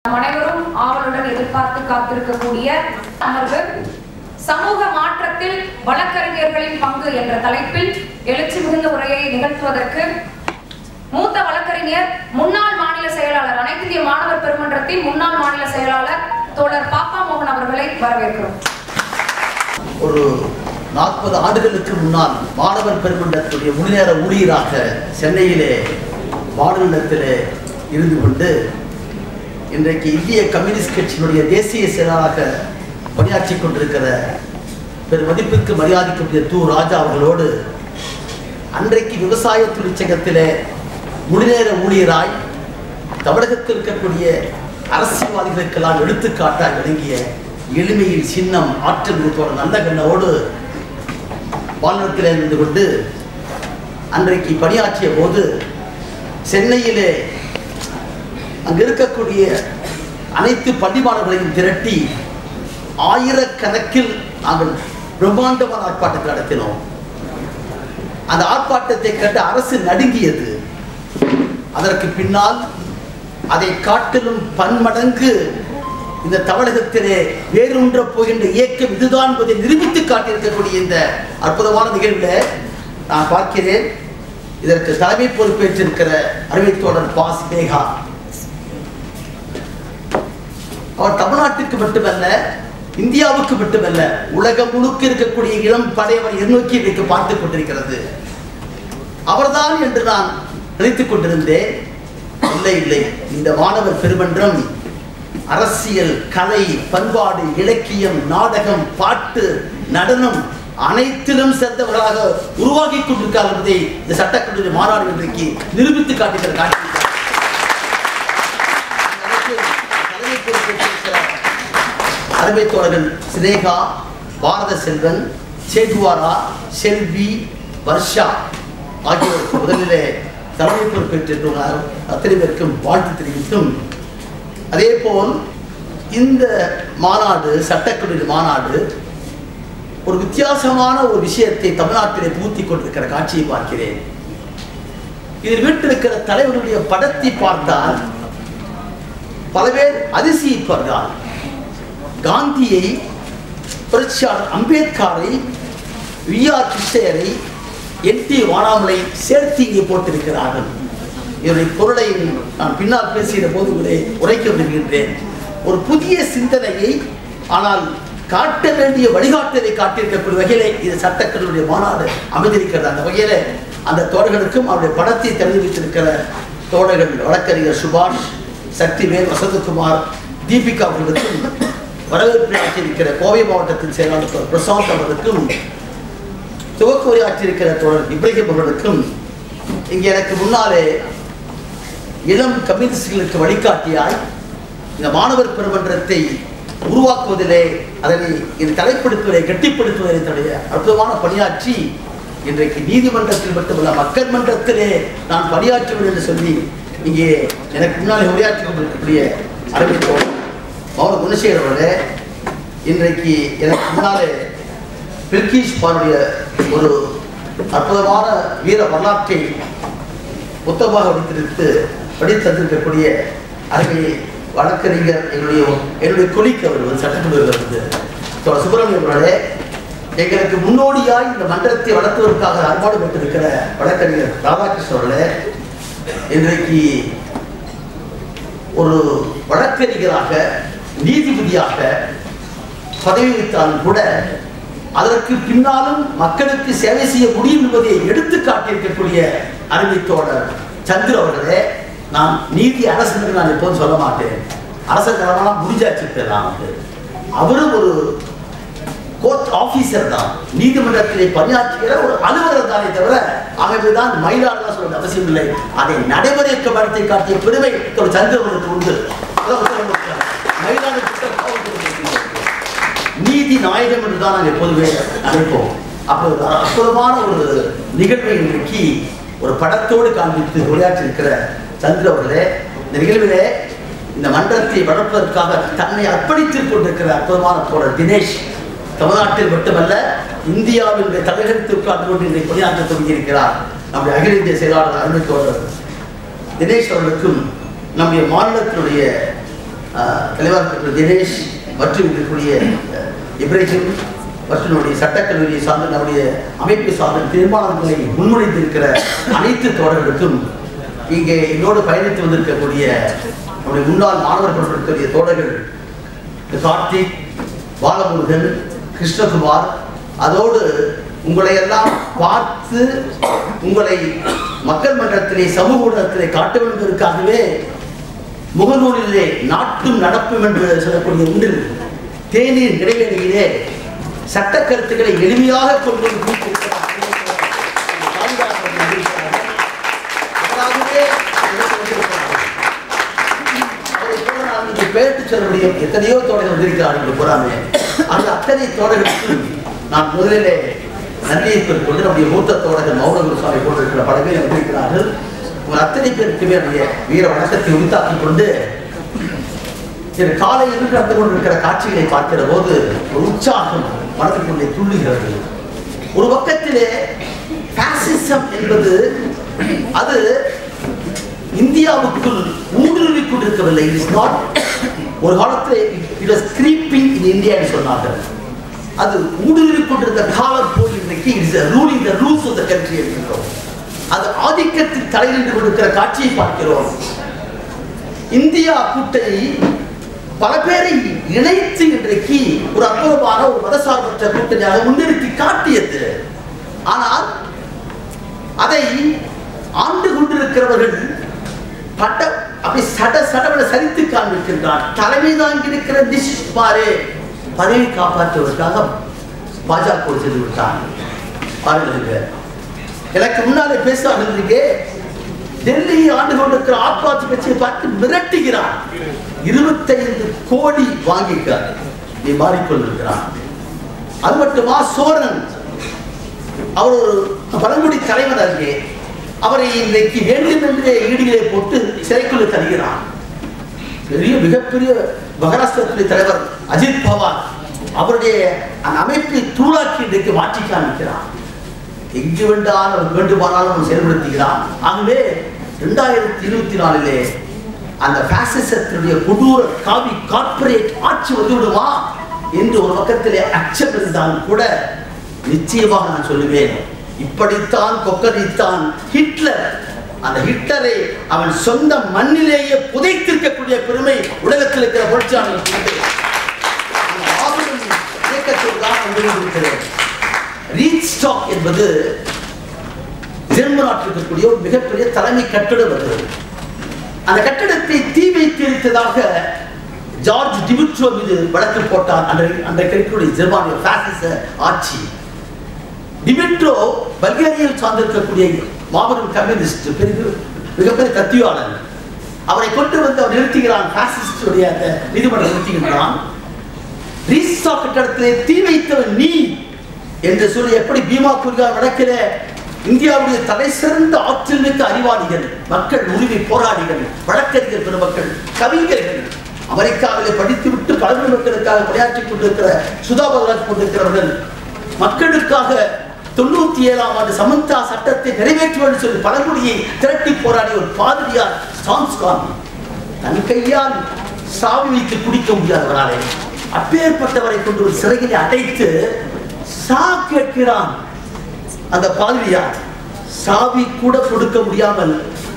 நாம் அனைவரும் ஆவலுடன் எதிர்பார்த்து காத்திருக்கக்கூடிய அமர்வு சமூக மாற்றத்தில் வழக்கறிஞர்களின் பங்கு என்ற தலைப்பில் எழுச்சி மிகுந்த உரையை நிகழ்த்துவதற்கு மூத்த வழக்கறிஞர் முன்னாள் மாநில செயலாளர் அனைத்து இந்திய மாணவர் பெருமன்றத்தின் முன்னாள் மாநில செயலாளர் தோழர் பாப்பா மோகன் அவர்களை வரவேற்கிறோம் ஒரு நாற்பது ஆண்டுகளுக்கு முன்னால் மாணவர் பெருமன்றத்துடைய முழுநேர ஊழியராக சென்னையிலே மாநிலத்திலே இருந்து கொண்டு இன்றைக்கு இந்திய கம்யூனிஸ்ட் கட்சியினுடைய தேசிய செயலாளராக பணியாற்றி கொண்டிருக்கிற பெருமதிப்புக்கு மரியாதைக்குரிய து ராஜா அவர்களோடு அன்றைக்கு விவசாய தொழிற்சங்கத்திலே முழுநேர ஊழியராய் தமிழகத்தில் இருக்கக்கூடிய அரசியல்வாதிகளுக்கெல்லாம் எடுத்துக்காட்டாக விளங்கிய எளிமையில் சின்னம் ஆற்றல் மிகுந்த நல்ல கண்ணோடு வானத்தில் இருந்து கொண்டு அன்றைக்கு பணியாற்றிய போது சென்னையிலே அங்கு இருக்கக்கூடிய அனைத்து பள்ளி மாணவர்களையும் திரட்டி ஆயிரக்கணக்கில் நாங்கள் பிரம்மாண்டமான ஆர்ப்பாட்டத்தை நடத்தினோம் அந்த ஆர்ப்பாட்டத்தை கண்டு அரசு நடுங்கியது அதற்கு பின்னால் அதை காட்டிலும் பன்மடங்கு இந்த தமிழகத்திலே வேரூன்ற போகின்ற இயக்கம் இதுதான் என்பதை நிரூபித்து காட்டியிருக்கக்கூடிய இந்த அற்புதமான நிகழ்வில் நான் பார்க்கிறேன் இதற்கு தலைமை பொறுப்பேற்றிருக்கிற அறிவித்தோழர் பா சினேகா அவர் தமிழ்நாட்டுக்கு மட்டுமல்ல இந்தியாவுக்கு மட்டுமல்ல உலகம் முழுக்க இருக்கக்கூடிய இளம் படை அவர் எண்ணோக்கி வைக்க பார்த்துக் கொண்டிருக்கிறது அவர்தான் என்று நான் நினைத்துக் கொண்டிருந்தேன் இல்லை இல்லை இந்த மாணவர் பெருமன்றம் அரசியல் கலை பண்பாடு இலக்கியம் நாடகம் பாட்டு நடனம் அனைத்திலும் சேர்ந்தவர்களாக உருவாக்கி கொண்டிருக்கார் என்பதை இந்த சட்டக்கல்லூரி மாநாடு இன்றைக்கு நிரூபித்து காட்டுகிற காட்சி தலைமை பொறுப்பேற்றிருக்கிற அருமை தோழர்கள் சினேகா பாரத செல்வன் சேகுவாரா செல்வி வர்ஷா ஆகியோருக்கு முதலிலே தலைமை பொறுப்பேற்றுள்ளார் அத்தனை பேருக்கும் வாழ்த்து தெரிவித்தும் அதே போல் இந்த மாநாடு சட்டக்கல்லூரி மாநாடு ஒரு வித்தியாசமான ஒரு விஷயத்தை தமிழ்நாட்டிலே பூத்தி கொண்டிருக்கிற காட்சியை பார்க்கிறேன் இதில் வீட்டிருக்கிற தலைவர்களுடைய படத்தை பார்த்தால் பல பேர் அதிசயிப்பார்கள் காந்தியை புரட்சியாளர் அம்பேத்கரை வி ஆர் கிருஷ்ணயரை என் டி வானாமலை சேர்த்து இங்கே போட்டிருக்கிறார்கள் இதனுடைய பொருளை நான் பின்னால் பேசுகிற போது உரை உரைக்க விரும்புகின்றேன் ஒரு புதிய சிந்தனையை ஆனால் காட்ட வேண்டிய வழிகாட்டலை காட்டியிருக்கக்கூடிய வகையிலே இது சட்டக்கல்லூரிய மாநாடு அமைந்திருக்கிறது அந்த வகையிலே அந்த தோழர்களுக்கும் அவருடைய படத்தை தெரிவித்திருக்கிற தோழர்கள் வழக்கறிஞர் சுபாஷ் சக்திவேல் வசந்தகுமார் தீபிகா அவர்களுக்கும் வரவேற்பு ஆற்றியிருக்கிற கோவை மாவட்டத்தின் செயலாளர் தோழர் பிரசாந்த் அவர்களுக்கும் துவக்க உரையாற்றியிருக்கிற தோழர் இப்ராஹிம் அவர்களுக்கும் இங்கே எனக்கு முன்னாலே இளம் கம்யூனிஸ்டுகளுக்கு வழிகாட்டியாய் இந்த மாணவர் பெருமன்றத்தை உருவாக்குவதிலே அதனை இந்த தலைப்படுத்துவதை கட்டிப்படுத்துவதை தன்னுடைய அற்புதமான பணியாற்றி இன்றைக்கு நீதிமன்றத்தில் மட்டுமல்ல மக்கள் மன்றத்திலே நான் பணியாற்றுவேன் என்று சொல்லி இங்கே எனக்கு முன்னாலே உரையாற்றி கொண்டிருக்கக்கூடிய அறிவித்தோம் மௌன குணசேகர் அவர்களே இன்றைக்கு எனக்கு முன்னாலே பில்கிஷ் பாருடைய ஒரு அற்புதமான வீர வரலாற்றை புத்தகமாக வைத்திருத்து படித்தந்திருக்கக்கூடிய அருமை வழக்கறிஞர் என்னுடைய என்னுடைய கொலிக்கு அவர் வந்து சட்டமன்ற வந்து தோழர் சுப்பிரமணியம் அவர்களே எங்களுக்கு முன்னோடியாய் இந்த மன்றத்தை வளர்த்துவதற்காக அன்பாடு பெற்றிருக்கிற வழக்கறிஞர் ராதாகிருஷ்ணன் அவர்களே இன்றைக்கு ஒரு வழக்கறிஞராக நீதிபதியாக பதவி வைத்தாலும் கூட அதற்கு பின்னாலும் மக்களுக்கு சேவை செய்ய முடியும் என்பதை எடுத்து காட்டியிருக்கக்கூடிய அறிவித்தோழர் சந்திர அவர்களே நான் நீதி அரசனுக்கு நான் எப்போதும் சொல்ல மாட்டேன் அரசர் காலமெல்லாம் முடிஞ்சாச்சு நான் வந்து அவரும் ஒரு கோர்ட் ஆபீசர் தான் நீதிமன்றத்திலே பணியாற்றுகிற ஒரு அலுவலர் தானே தவிர ஆகவேதான் மயிலாடுதான் சொல்ல அவசியம் இல்லை அதை நடைமுறைக்கு படத்தை காட்டிய பெருமை ஒரு சந்திரவனுக்கு உண்டு மயிலாடு நீதி நாயகம் என்று தான் நாங்கள் எப்போதுமே அழைப்போம் அப்போ ஒரு அற்புதமான ஒரு நிகழ்வை இன்றைக்கு ஒரு படத்தோடு காண்பித்து உரையாற்றிருக்கிற சந்திர அவர்களே இந்த நிகழ்விலே இந்த மன்றத்தை வளர்ப்பதற்காக தன்னை அர்ப்பணித்துக் கொண்டிருக்கிற அற்புதமான தோழர் தினேஷ் தமிழ்நாட்டில் மட்டுமல்ல இந்தியாவினுடைய தலையெழுத்து உட்கார்ந்து கொண்டு இன்றைக்கு பணியாற்ற தொடங்கியிருக்கிறார் நம்முடைய அகில இந்திய செயலாளர் அருமை தோழர் தினேஷ் அவர்களுக்கும் நம்முடைய மாநிலத்தினுடைய அஹ், தலைவர் திரு தினேஷ் மற்றும் இருக்கக்கூடிய அஹ், இப்ராஹிம் மற்றும் நம்முடைய சட்டக்கல்லூரியை சார்ந்த நம்முடைய அமைப்பை சார்ந்த தீர்மானங்களை முன்மொழிந்திருக்கிற அனைத்து தோழர்களுக்கும் இங்கே என்னோடு பயணித்து வந்திருக்கக்கூடிய நம்முடைய முன்னாள் மாணவர்கள் இருக்கக்கூடிய தோழர்கள் திரு கார்த்திக் பாலமுருகன் கிருஷ்ணகுமார் அதோடு உங்களை எல்லாம் பார்த்து உங்களை மக்கள் மன்றத்திலே சமூக ஊடகத்திலே காட்ட வேண்டும் என்பதற்காகவே முகநூலிலே நாட்டும் நடப்பும் என்று சொல்லக்கூடிய ஒன்றில் தேநீர் இடைவெளியிலே சட்ட கருத்துக்களை எளிமையாக கொண்டு வந்து கொடுத்திருக்கிறார். பாதுகாப்பு இருக்கிறார்கள். அவராகவே எனக்கு வந்திருக்கிறார்கள். அவரை போல நான் இங்கே பெயர்த்து சொல்ல முடியும் எத்தனையோ தோழர்கள் வந்திருக்கிறார்கள் புறாமே அந்த அத்தனை தோழர்களுக்கும் நான் முதலிலே நன்றியை கொண்டு நம்முடைய மூத்த தோழர்கள் மௌன சுவாமி போட்டிருக்கிற பல பேர் வந்திருக்கிறார்கள் உங்கள் அத்தனை பேருக்குமே என்னுடைய வீர வணக்கத்தை உரித்தாக்கிக் கொண்டு இது காலையில் நடந்து கொண்டிருக்கிற காட்சிகளை பார்க்கிற போது ஒரு உற்சாகம் மனதிற்குள்ளே துள்ளுகிறது ஒரு பக்கத்திலே பாசிசம் என்பது அது இந்தியாவுக்குள் ஊடுருவி கொண்டிருக்கவில்லை இட் இஸ் நாட் ஒரு காலத்தில் இட் வாஸ் கிரீப்பிங் இன் இந்தியான்னு சொன்னார்கள் அது ஊடுருவி கொண்டிருந்த காலம் போய் இன்றைக்கு it's ruling the rules of the country என்கிறோம் அது ஆதிக்கத்தில் தலையிட்டு கொண்டிருக்கிற காட்சியை பார்க்கிறோம் இந்தியா கூட்டணி பல பேரை இணைத்து இன்றைக்கு ஒரு அற்புதமான ஒரு மதசார்பற்ற கூட்டணியாக முன்னிறுத்தி காட்டியது ஆனால் அதை ஆண்டு கொண்டிருக்கிறவர்கள் பட்ட அப்படி சட சடவென சரித்து காண்பிக்கின்றார் தலைமை தாங்கி இருக்கிற நிஷிஷ்குமாரே பதவி காப்பாற்றுவதற்காக பாஜக செய்து விட்டார் பாருங்க எனக்கு முன்னாலே பேசுவார்கள் இருக்கே டெல்லியை ஆண்டு கொண்டிருக்கிற ஆத்மாத்தி கட்சியை பார்த்து மிரட்டுகிறார் இருபத்தைந்து கோடி வாங்கிக்கிறார் நீ மாறிக்கொண்டிருக்கிறான் அது மட்டுமா சோரன் அவர் ஒரு பழங்குடி தலைவர் அங்கே அவரை இன்றைக்கு வேண்டும் என்றே ஈடிகளை போட்டு சிறைக்குள்ள தருகிறார் பெரிய மிகப்பெரிய மகாராஷ்டிரத்துடைய தலைவர் அஜித் பவார் அவருடைய அந்த அமைப்பை தூளாக்கி இன்றைக்கு மாற்றி காண்பிக்கிறார் எங்கு வேண்டாலும் வேண்டுமானாலும் அவன் செயல்படுத்துகிறான் ஆகவே இரண்டாயிரத்தி இருபத்தி நாலிலே அந்த பாசிசத்தினுடைய கொடூர காவி கார்ப்பரேட் ஆட்சி வந்து விடுமா என்று ஒரு பக்கத்திலே அச்சம் இருந்தாலும் கூட நிச்சயமாக நான் சொல்லுவேன் இப்படித்தான் கொக்கரித்தான் ஹிட்லர் அந்த ஹிட்லரை அவன் சொந்த மண்ணிலேயே புதைத்திருக்கக்கூடிய பெருமை உலகத்தில் இருக்கிற புரட்சியாளர்களுக்கு உண்டு. அந்த மாபெரும் இயக்கத்தில் தான் வந்து கொண்டிருக்கிறேன் ரீச் ஸ்டாக் என்பது ஜெர்மன் நாட்டில் இருக்கக்கூடிய ஒரு மிகப்பெரிய தலைமை கட்டிடம் அது அந்த கட்டிடத்தை தீ வைத்திருத்ததாக ஜார்ஜ் டிமிட்ரோ மீது வழக்கு போட்டார் அன்றைக்கு அன்றைக்கு இருக்கக்கூடிய ஜெர்மானிய பாசிச ஆட்சி டிமிட்ரோ பல்கேரியாவில் சார்ந்திருக்கக்கூடிய மாபெரும் கம்யூனிஸ்ட் பெரிய மிகப்பெரிய தத்துவாளர் அவரை கொண்டு வந்து அவர் நிறுத்துகிறான் பாசிஸ்டுடைய அந்த நீதிமன்றம் நிறுத்துகின்றான் ரீசா கட்டடத்திலே தீ வைத்தவன் நீ என்று சொல்லி எப்படி பீமா குர்கா நடக்கிற இந்தியாவுடைய தலை சிறந்த ஆற்றல் மிக்க அறிவாளிகள் மக்கள் உரிமை போராளிகள் வழக்கறிஞர் பெருமக்கள் கவிஞர்கள் அமெரிக்காவிலே படித்துவிட்டு பழங்குடி மக்களுக்காக பணியாற்றிக் கொண்டிருக்கிற சுதா பகவத் கொண்டிருக்கிறவர்கள் மக்களுக்காக தொண்ணூத்தி ஏழாம் ஆண்டு சமந்தா சட்டத்தை நிறைவேற்ற வேண்டும் சொல்லி பழங்குடியை திரட்டி போராடிய ஒரு பாதிரியார் சாம்ஸ்காந்தி தன் கையால் சாவி வைத்து குடிக்க முடியாதவராலே அப்பேற்பட்டவரை கொண்டு ஒரு சிறையில் அடைத்து சா கேட்கிறான் அந்த பாதிரியார் சாவி கூட கொடுக்க முடியாமல்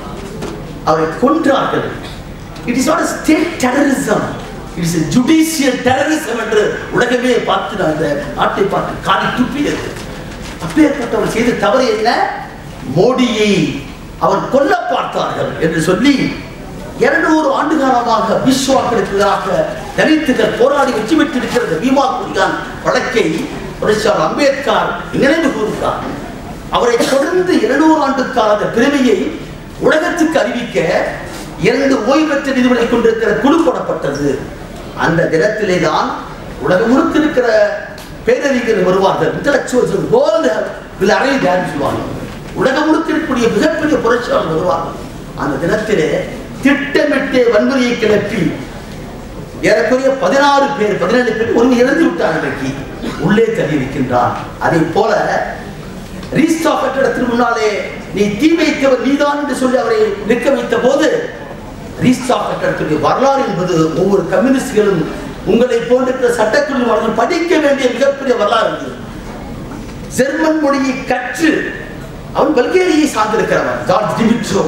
அவரை கொன்றார்கள் it is not state terrorism it is judicial terrorism என்று உலகமே பார்த்து நான் அந்த நாட்டை பார்த்து காடி துப்பியது அப்பேற்பட்டவர் செய்த தவறு என்ன மோடியை அவர் கொல்ல பார்த்தார்கள் என்று சொல்லி இருநூறு ஆண்டு காலமாக விஸ்வாக்களுக்கு எதிராக தலித்துகள் போராடி வெற்றி பெற்றிருக்கிறது பீமா குடிகான் வழக்கை புரட்சியாளர் அம்பேத்கர் நினைவு கூறுகிறார் அவரை தொடர்ந்து இருநூறு ஆண்டு கால அந்த பெருமையை உலகத்துக்கு அறிவிக்க இரண்டு ஓய்வு பெற்ற நீதிபதி கொண்டிருக்கிற குழு போடப்பட்டது அந்த தினத்திலே தான் உலகம் முழுக்க இருக்கிற பேரறிஞர் வருவார்கள் intellectuals gold will arrive there சொல்லுவாங்க உலகம் முழுக்க இருக்கக்கூடிய மிகப்பெரிய புரட்சியாளர் வருவார்கள் அந்த தினத்திலே திட்டமிட்டே வன்முறையை கிளப்பி ஏறக்குறைய பதினாறு பேர் பதினேழு பேர் ஒன்று இறந்து விட்டார் இன்றைக்கு உள்ளே தள்ளி இருக்கின்றார் அதே போல ரீஸ்டா கட்டிடத்திற்கு முன்னாலே நீ தீ வைத்தவர் நீதான் என்று சொல்லி அவரை நிற்க வைத்த போது ரீஸ்டாக் கட்டடத்துடைய வரலாறு என்பது ஒவ்வொரு கம்யூனிஸ்டுகளும் உங்களை போன்ற சட்டக்குழு படிக்க வேண்டிய மிகப்பெரிய வரலாறு இது ஜெர்மன் மொழியை கற்று அவன் பல்கேரியை சார்ந்திருக்கிறவன் ஜார்ஜ் டிமிட்ரோ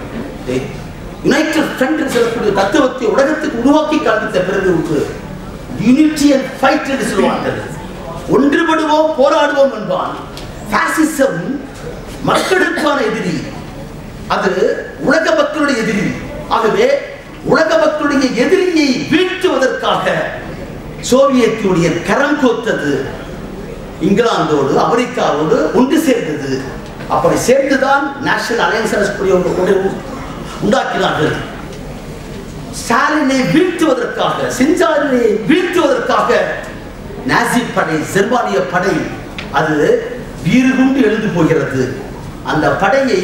யுனைடெட் ஃப்ரண்ட் என்று சொல்லக்கூடிய தத்துவத்தை உலகத்துக்கு உருவாக்கி காண்பித்த பிறகு உண்டு யூனிட்டி அண்ட் ஃபைட் என்று சொல்லுவார்கள் ஒன்றுபடுவோம் போராடுவோம் என்பான் பாசிசம் மக்களுக்கான எதிரி அது உலக மக்களுடைய எதிரி ஆகவே உலக மக்களுடைய எதிரியை வீழ்த்துவதற்காக சோவியத் யூனியன் கரம் கோத்தது இங்கிலாந்தோடு அமெரிக்காவோடு ஒன்று சேர்ந்தது அப்படி சேர்ந்துதான் நேஷனல் அலையன்ஸ் கூடிய ஒரு ஒன்றை உ- உண்டாக்கினார்கள் ஸ்டாலினை வீழ்த்துவதற்காக செஞ்சாலினை வீழ்த்துவதற்காக நாசி படை ஜெர்மானிய படை அது வீறு கொண்டு எழுந்து போகிறது அந்த படையை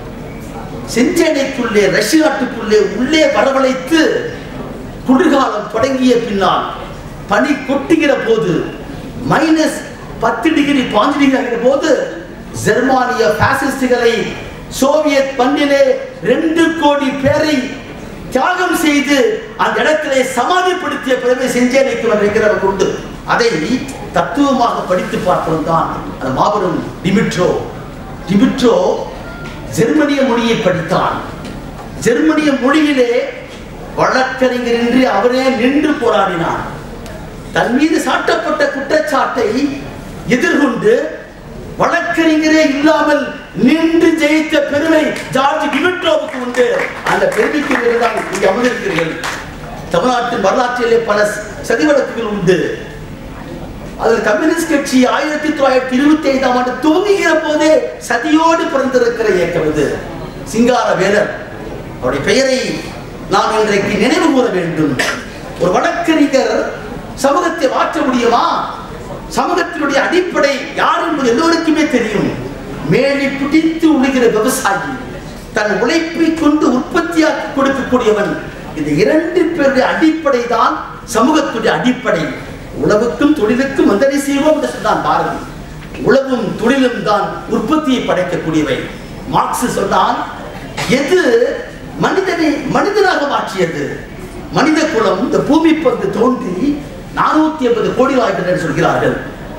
செஞ்சேனைக்குள்ளே ரஷ்ய நாட்டுக்குள்ளே உள்ளே வரவழைத்து குளிர்காலம் தொடங்கிய பின்னால் பனி கொட்டுகிற போது மைனஸ் பத்து டிகிரி பாஞ்சு டிகிரி ஆகிற போது ஜெர்மானிய பாசிஸ்டுகளை சோவியத் மண்ணிலே ரெண்டு கோடி பேரை தியாகம் செய்து அந்த இடத்திலே சமாதிப்படுத்திய பிறகு செஞ்சேனைக்கு வைக்கிறவர் உண்டு அதை தத்துவமாக படித்து பார்த்தவன் தான் அந்த மாபெரும் டிமிட்ரோ டிமிட்ரோ ஜெர்மனிய மொழியை படித்தான் ஜெர்மனிய மொழியிலே வழக்கறிஞரின்றி அவரே நின்று போராடினார் தன் மீது சாட்டப்பட்ட குற்றச்சாட்டை எதிர்கொண்டு வழக்கறிஞரே இல்லாமல் நின்று ஜெயித்த பெருமை ஜார்ஜ் டிமிட்ரோவுக்கு உண்டு அந்த பெருமைக்கு தான் இங்கே அமர்ந்திருக்கிறீர்கள் தமிழ்நாட்டின் வரலாற்றிலே பல சதி வழக்குகள் உண்டு அதில் கம்யூனிஸ்ட் கட்சி ஆயிரத்தி தொள்ளாயிரத்தி இருபத்தி ஐந்தாம் ஆண்டு துவங்குகிற போதே சதியோடு பிறந்திருக்கிற இயக்கம் இது சிங்கார வேலர் அவருடைய பெயரை நாம் இன்றைக்கு நினைவு கூற வேண்டும் ஒரு வழக்கறிஞர் சமூகத்தை மாற்ற முடியுமா சமூகத்தினுடைய அடிப்படை யார் என்பது எல்லோருக்குமே தெரியும் மேலி பிடித்து உழுகிற விவசாயி தன் உழைப்பை கொண்டு உற்பத்தியாக்கி கொடுக்கக்கூடியவன் இந்த இரண்டு பேருடைய அடிப்படை தான் சமூகத்துடைய அடிப்படை உழவுக்கும் தொழிலுக்கும் வந்தனை செய்வோம் என்று சொன்னான் பாரதி உழவும் தொழிலும் தான் உற்பத்தியை படைக்கக்கூடியவை மார்க்ஸ் சொன்னான் எது மனிதனை மனிதனாக மாற்றியது மனித குலம் இந்த பூமி பந்து தோன்றி நானூத்தி ஐம்பது கோடி ஆயிரம் என்று சொல்கிறார்கள்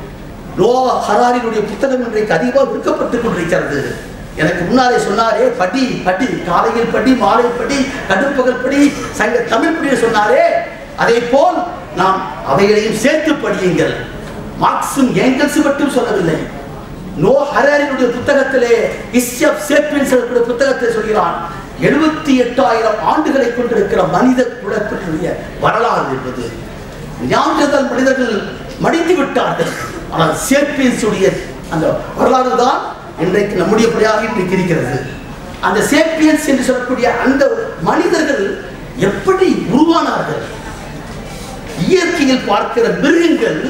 நோவா ஹராரினுடைய புத்தகம் இன்றைக்கு அதிகமாக விற்கப்பட்டுக் கொண்டிருக்கிறது எனக்கு முன்னாலே சொன்னாரே படி படி காலையில் படி மாலை படி கடுப்பகல் படி சங்க தமிழ் படி சொன்னாரே அதே போல் நாம் அவைகளையும் சேர்த்து படியுங்கள் மார்க்சும் ஏங்கல்ஸ் மட்டும் சொல்லவில்லை நோ ஹராரினுடைய புத்தகத்திலே இஸ்யப் சேப்பியன்ஸ் என்கிற புத்தகத்தை சொல்கிறான் எழுபத்தி எட்டாயிரம் ஆண்டுகளை கொண்டிருக்கிற மனித குலத்தினுடைய வரலாறு என்பது ஞாபகத்தால் மனிதர்கள் மடித்து விட்டார்கள் ஆனால் சேப்பியன்ஸ் உடைய அந்த வரலாறு தான் இன்றைக்கு நம்முடைய படியாக இன்றைக்கு இருக்கிறது அந்த சேப்பியன்ஸ் என்று சொல்லக்கூடிய அந்த மனிதர்கள் எப்படி உருவானார்கள் இயற்கையில் பார்க்கிற மிருகங்கள்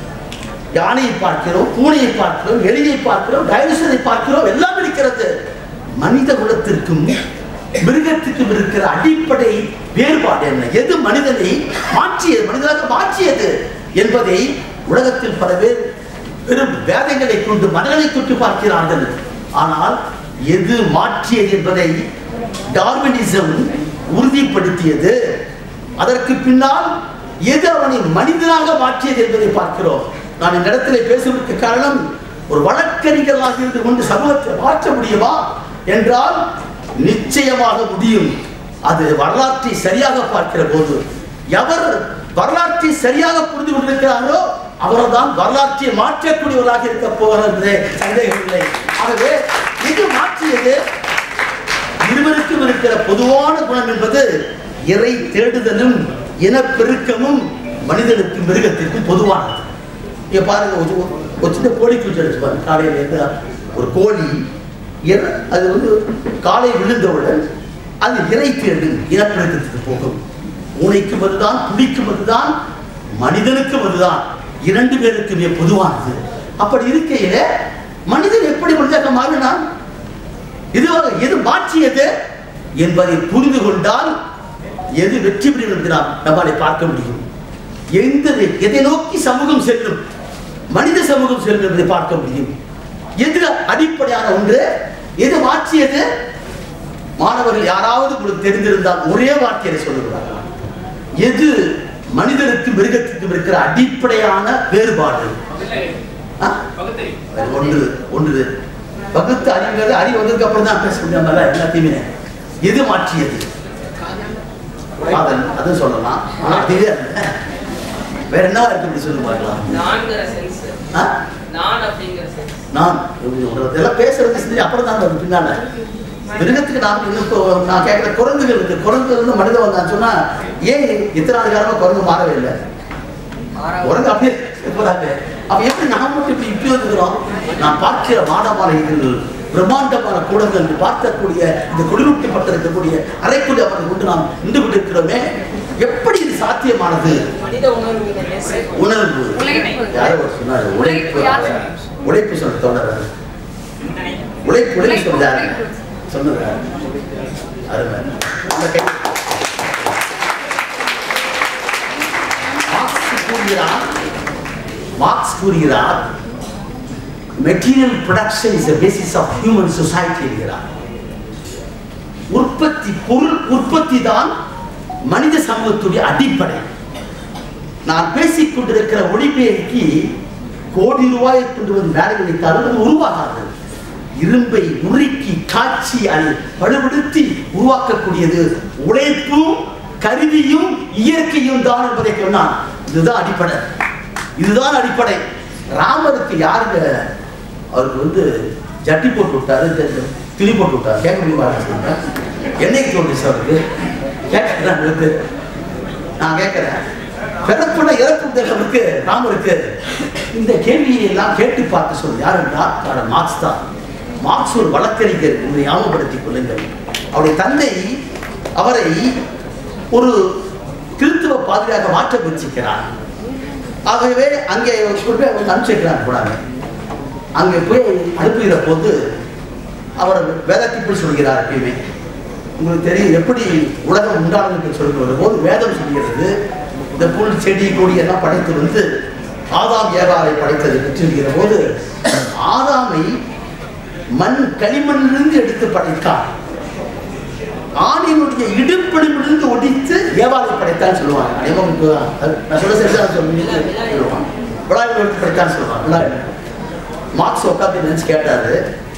யானையை பார்க்கிறோம் பூனையை பார்க்கிறோம் எலியை பார்க்கிறோம் டைனோசரை பார்க்கிறோம் எல்லாம் இருக்கிறது மனித குலத்திற்கும் மிருகத்துக்கும் இருக்கிற அடிப்படை வேறுபாடு என்ன எது மனிதனை மாற்றியது மனிதனாக மாற்றியது என்பதை உலகத்தில் பல பேர் பெரும் வேதங்களை கொண்டு மனதை தொட்டு பார்க்கிறார்கள் ஆனால் எது மாற்றியது என்பதை டார்வினிசம் உறுதிப்படுத்தியது அதற்கு பின்னால் எது அவனை மனிதனாக மாற்றியது என்பதை பார்க்கிறோம் நான் இந்த இடத்துல பேசுவதற்கு காரணம் ஒரு வழக்கறிஞராக இருந்து கொண்டு சமூகத்தை மாற்ற முடியுமா என்றால் நிச்சயமாக முடியும் அது வரலாற்றை சரியாக பார்க்கிற போது எவர் வரலாற்றை சரியாக புரிந்து கொண்டிருக்கிறாரோ அவர்தான் வரலாற்றை மாற்றக்கூடியவராக இருக்க போகிறார் என்பதே சந்தேகமில்லை ஆகவே இது மாற்றியது இருவருக்கும் இருக்கிற பொதுவான குணம் என்பது இறை தேடுதலும் இனப்பெருக்கமும் மனிதனுக்கும் மிருகத்திற்கும் பொதுவானது இங்க பாருங்க ஒரு ஒரு- ஒரு சின்ன கோழி குஞ்சு எடுத்து பாருங்க காலையில இருந்து ஒரு கோழி இற- அது வந்து காலை விழுந்தவுடன் அது இறை தேடு இனப்பெருக்கத்துக்கு போகும் மூளைக்கும் அதுதான் புலிக்கும் அதுதான் மனிதனுக்கும் அதுதான் இரண்டு பேருக்குமே பொதுவானது அப்படி இருக்கையில மனிதன் எப்படி மனிதனாக மாறினான் இதுவாக எது மாற்றியது என்பதை புரிந்து கொண்டால் எது வெற்றி பெறும் என்று நாம் நம்மாலை பார்க்க முடியும் எந்த எதை நோக்கி சமூகம் செல்லும் மனித சமூகம் செல்லும் என்பதை பார்க்க முடியும் எது அடிப்படையான ஒன்று எது மாற்றியது மாணவர்கள் யாராவது உங்களுக்கு தெரிந்திருந்தால் ஒரே வார்த்தையை சொல்லுகிறார்கள் எது மனிதனுக்கு மிருகத்துக்கும் இருக்கிற அடிப்படையான வேறுபாடு ஆ? அது ஒன்று ஒன்று பகுத்து அறிவுங்கிறது அறிவு வந்ததுக்கு அப்புறம் தான் பேச முடியாமல எல்லாத்தையுமே எது மாற்றியது காதல் அது சொல்லலாம் ஆனா அதுவே அல்ல வேற என்னவா இருக்கு இப்படி சொல்லி பார்க்கலாம் நான்கிற சென்ஸ் ஆ? நான் அப்படிங்கிற சென்ஸ் நான் இதெல்லாம் பேசுறது செஞ்சு அப்புறம் தான் வரும் பின்னால மிருகத்துக்கு நான் இன்னும் இப்போ நான் கேட்குற குரங்குகளுக்கு குரங்கு இருந்து மனிதன் வந்தான் சொன்னா ஏன் இத்தனை ஆண்டு காலமா குரங்கு மாறவே இல்லை குரங்கு அப்படியே போறாங்க அப்ப எப்படி நாம் மட்டும் இப்படி இப்படி வந்துக்கிறோம் நான் பார்க்கிற மாடமாலைகள் பிரம்மாண்டமான கூடங்கள் என்று பார்க்கக்கூடிய இந்த குளிரூட்டப்பட்டிருக்கக்கூடிய அறைக்குள்ளே அவர்கள் கொண்டு நாம் நின்று கொண்டிருக்கிறோமே எப்படி இது சாத்தியமானது மனித உணர்வுகளை நேசி உணர்வு உழைப்பு. யாரோ ஒரு சொன்னாரு உழைப்பு உழைப்பு யாரு? உழைப்பு சொன்ன தொடர் உழைப்பு உழைப்பு சொன்னாரு உழைப்பு. சொன்னது அருமை அந்த கை மார்க்ஸ் கூறுகிறார் மார்க்ஸ் கூறுகிறார் material production is basis of human society என்கிறார் உற்பத்தி பொருள் உற்பத்தி தான் மனித சமூகத்துடைய அடிப்படை நான் பேசிக் கொண்டிருக்கிற ஒளிபெயர்க்கி கோடி ரூபாயை கொண்டு வந்து வேலை வைத்தாலும் அது உருவாகாது இரும்பை உருக்கி காய்ச்சி அதை பழுபடுத்தி உருவாக்கக்கூடியது உழைப்பும் கருவியும் இயற்கையும் தான் என்பதை சொன்னான் இதுதான் அடிப்படை இதுதான் அடிப்படை ராமருக்கு யாருங்க அவருக்கு வந்து ஜட்டி போட்டு விட்டாரு இந்த- இந்த துணி போட்டு விட்டாரு கேட்க முடியுமா சொல்லுங்க என்னைக்கு தோணுச்சு அவருக்கு கேட்க நான் கேட்கிறேன் பிறப்புன இறப்பு தேவனுக்கு ராமருக்கு இந்த கேள்வியை எல்லாம் கேட்டு பார்த்து சொல்லு யார் என்றால் அவர் மார்க்ஸ் தான் மார்க்ஸ் ஒரு வழக்கறிஞர் என்று ஞாபகப்படுத்திக் கொள்ளுங்கள் அவருடைய தந்தை அவரை ஒரு கிறிஸ்துவ பாதிரியாக மாற்ற முயற்சிக்கிறார் ஆகவே அங்கே கொண்டு போய் அவங்க அனுப்பிச்சிருக்கிறார் கூடாது அங்கே போய் அனுப்புகிற போது அவர் வேதத்தை இப்படி சொல்கிறார் எப்பயுமே உங்களுக்கு தெரியும் எப்படி உலகம் உண்டானதுன்னு சொல்லுகிற போது வேதம் சொல்கிறது இந்த புல் செடி கொடி எல்லாம் படைத்து வந்து ஆதாம் ஏவாரை படைத்தது பெற்றிருக்கிற போது ஆதாமை மண் களிமண்ணிலிருந்து எடுத்து படைத்தான் ஆணினுடைய இடுப்பிலிருந்து ஒடித்து ஏவாரை படைத்தான் சொல்லுவாங்க அனைவருக்கு அது நான் சொல்ல சரிதான் சொல்லுவீங்க சொல்லுவான் விழாவில் எடுத்து படைத்தான் சொல்லுவான் விழாவில் மார்க்ஸ் உட்காந்து நினைச்சு கேட்டாரு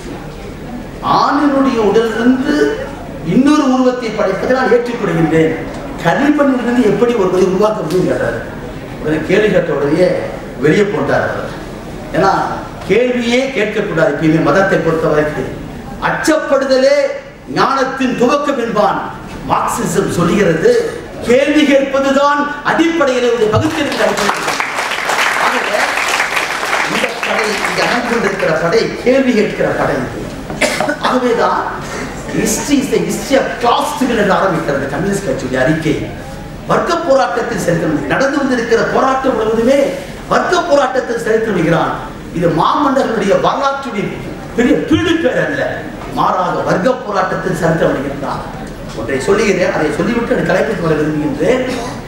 ஆணினுடைய உடலிலிருந்து இன்னொரு உருவத்தை படைப்பதை நான் ஏற்றுக்கொள்கின்றேன் களிமண்ணிலிருந்து எப்படி ஒருவரை உருவாக்க முடியும் கேட்டார் உடனே கேள்வி கேட்ட உடனே வெளியே போட்டார் அவர் ஏன்னா கேள்வியே கேட்கக்கூடாது எப்பயுமே மதத்தை பொறுத்த வரைக்கும் அச்சப்படுதலே ஞானத்தின் துவக்கம் என்பான் மார்க்சிசம் சொல்லுகிறது கேள்வி கேட்பதுதான் அடிப்படையில் ஒரு பகுத்தறிந்த அடிப்படை ஆகவே, இந்த படை இங்க அமர்ந்திருக்கிற படை கேள்வி கேட்கிற படை இது ஆகவேதான் history is the history of கிளாஸ்கள் என்று ஆரம்பிக்கிறது கம்யூனிஸ்ட் கட்சியுடைய அறிக்கை வர்க்க போராட்டத்தில் சரித்திரம் நடந்து வந்திருக்கிற போராட்டம் முழுவதுமே வர்க்க போராட்டத்தில் சரித்திரமிகிறான் இது மாமன்னர்களுடைய வரலாற்றுடைய பெரிய பீடு பேர் அல்ல மாறாக வர்க்க போராட்டத்தில் சரித்திரம் அடைகின்றான் ஒன்றை சொல்லுகிறேன் அதை சொல்லிவிட்டு எனக்கு கலைப்பித்து வர விரும்புகின்றேன்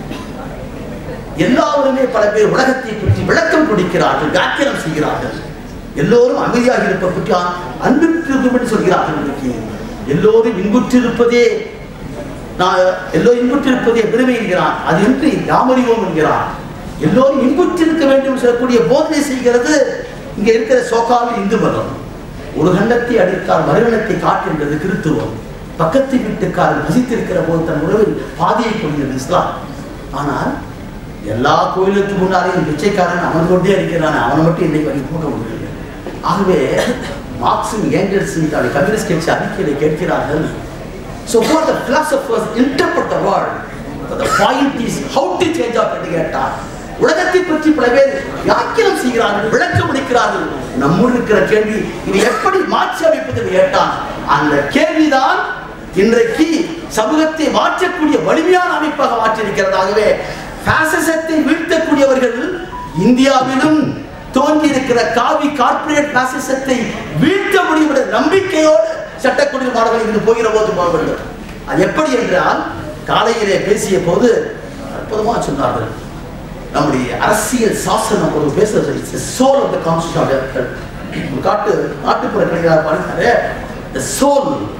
எல்லாருமே பல பேர் உலகத்தை பற்றி விளக்கம் கொடுக்கிறார்கள் வியாக்கியானம் செய்கிறார்கள் எல்லோரும் அமைதியாக இருப்ப பற்றி அ- அன்பிற்கு என்று சொல்கிறார்கள் இன்னைக்கு எல்லோரும் இன்புற்றிருப்பதே நான் எல்லோரும் இன்புற்றிருப்பதே பெருமை என்கிறான் அது என்று யாமறிவோம் என்கிறான் எல்லோரும் இன்புற்றிருக்க வேண்டும் சொல்லக்கூடிய போதனை செய்கிறது இங்க இருக்கிற சோகாவில் இந்து மதம் ஒரு கண்டத்தை அடித்தால் மறுகணத்தை காட்டுகின்றது கிறித்துவம் பக்கத்து வீட்டுக்காரர் வசித்திருக்கிற போது தன் உறவில் பாதியை கொள்கிறது இஸ்லாம் ஆனால் எல்லா கோயிலுக்கு முன்னாலேயும் பிச்சைக்காரன் அமர்ந்து கொண்டே இருக்கிறான் அவனை மட்டும் இன்னைக்கு வரைக்கும் போக முடியல ஆகவே மார்க்சும் ஏங்கல்ஸும் தன்னுடைய கம்யூனிஸ்ட் கட்சி அறிக்கையில கேட்கிறார்கள் So for the philosophers interpret the world, but the point is how to change up என்று கேட்டார் உலகத்தை பற்றி பல பேர் வியாக்கியம் செய்கிறார்கள் விளக்கம் அளிக்கிறார்கள் நம்முள் இருக்கிற கேள்வி இது எப்படி மாற்றி அமைப்பது என்று கேட்டான் அந்த கேள்விதான் இன்றைக்கு சமூகத்தை மாற்றக்கூடிய வலிமையான அமைப்பாக மாற்றியிருக்கிறதாகவே பாசிசத்தை வீழ்த்தக்கூடியவர்கள் இந்தியாவிலும் தோன்றி இருக்கிற காவி கார்ப்பரேட் பாசிசத்தை வீழ்த்த முடியும் என்ற நம்பிக்கையோடு சட்டக்குழு மாணவர்கள் இங்கு போகிற போது போவார்கள் அது எப்படி என்றால் காலையிலே பேசிய போது அற்புதமாக சொன்னார்கள் நம்முடைய அரசியல் சாசனம் ஒரு பேசுறது சோல் ஆஃப் த கான்ஸ்டியூஷன் காட்டு நாட்டுப்புற கலைஞராக பாடினாரு த சோல்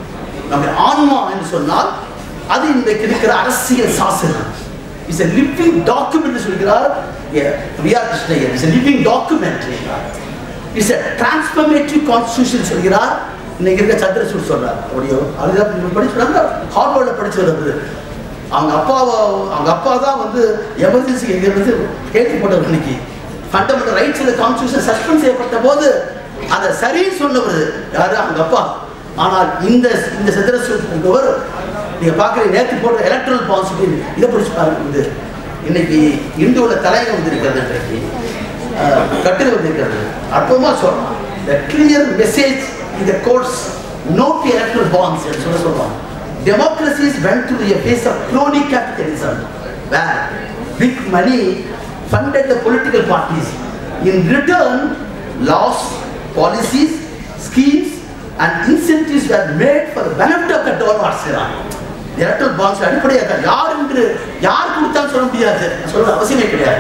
நம்முடைய ஆன்மா என்று சொன்னால் அது இன்றைக்கு இருக்கிற அரசியல் சாசனம் இஸ் a லிவிங் டாக்குமெண்ட் சொல்கிறார் ரியா Krishna Iyer is a living document is a transformative constitution சொல்கிறார் இன்னைக்கு இருக்க சந்திரசூட் சொல்றார் அப்படியோ அதுதான் படிச்சுறாங்க ஹார்வர்டில் படிச்சு வருது அவங்க அப்பாவை அவங்க அப்பா தான் வந்து எமர்ஜென்சி இருந்து கேள்வி போட்டவர் இன்னைக்கு ஃபண்டமெண்டல் ரைட்ஸ் இந்த கான்ஸ்டியூஷன் சஸ்பெண்ட் செய்யப்பட்ட போது அதை சரின்னு சொன்னவர் யாரு அவங்க அப்பா ஆனால் இந்த இந்த சந்திரசூட் என்பவர் நீங்க பார்க்குறீங்க நேற்று போட்ட எலக்ட்ரல் பாலிசி இதை படிச்சு பாருங்க இது இன்னைக்கு இந்துவில் தலையங்கம் வந்திருக்கிறது இன்றைக்கு அஹ், கட்டுரை வந்திருக்கிறது அற்புதமா சொல்லலாம் the clear message in the courts no to electoral bonds என்று சொல்ல சொல்லுவாங்க democracies went through a phase of crony capitalism where big money funded the political parties in return laws policies schemes and incentives were made for the benefit of the donors electoral bonds அடிப்படையாக யார் என்று யார் கொடுத்தாலும் சொல்ல முடியாது சொல்ல அவசியமே கிடையாது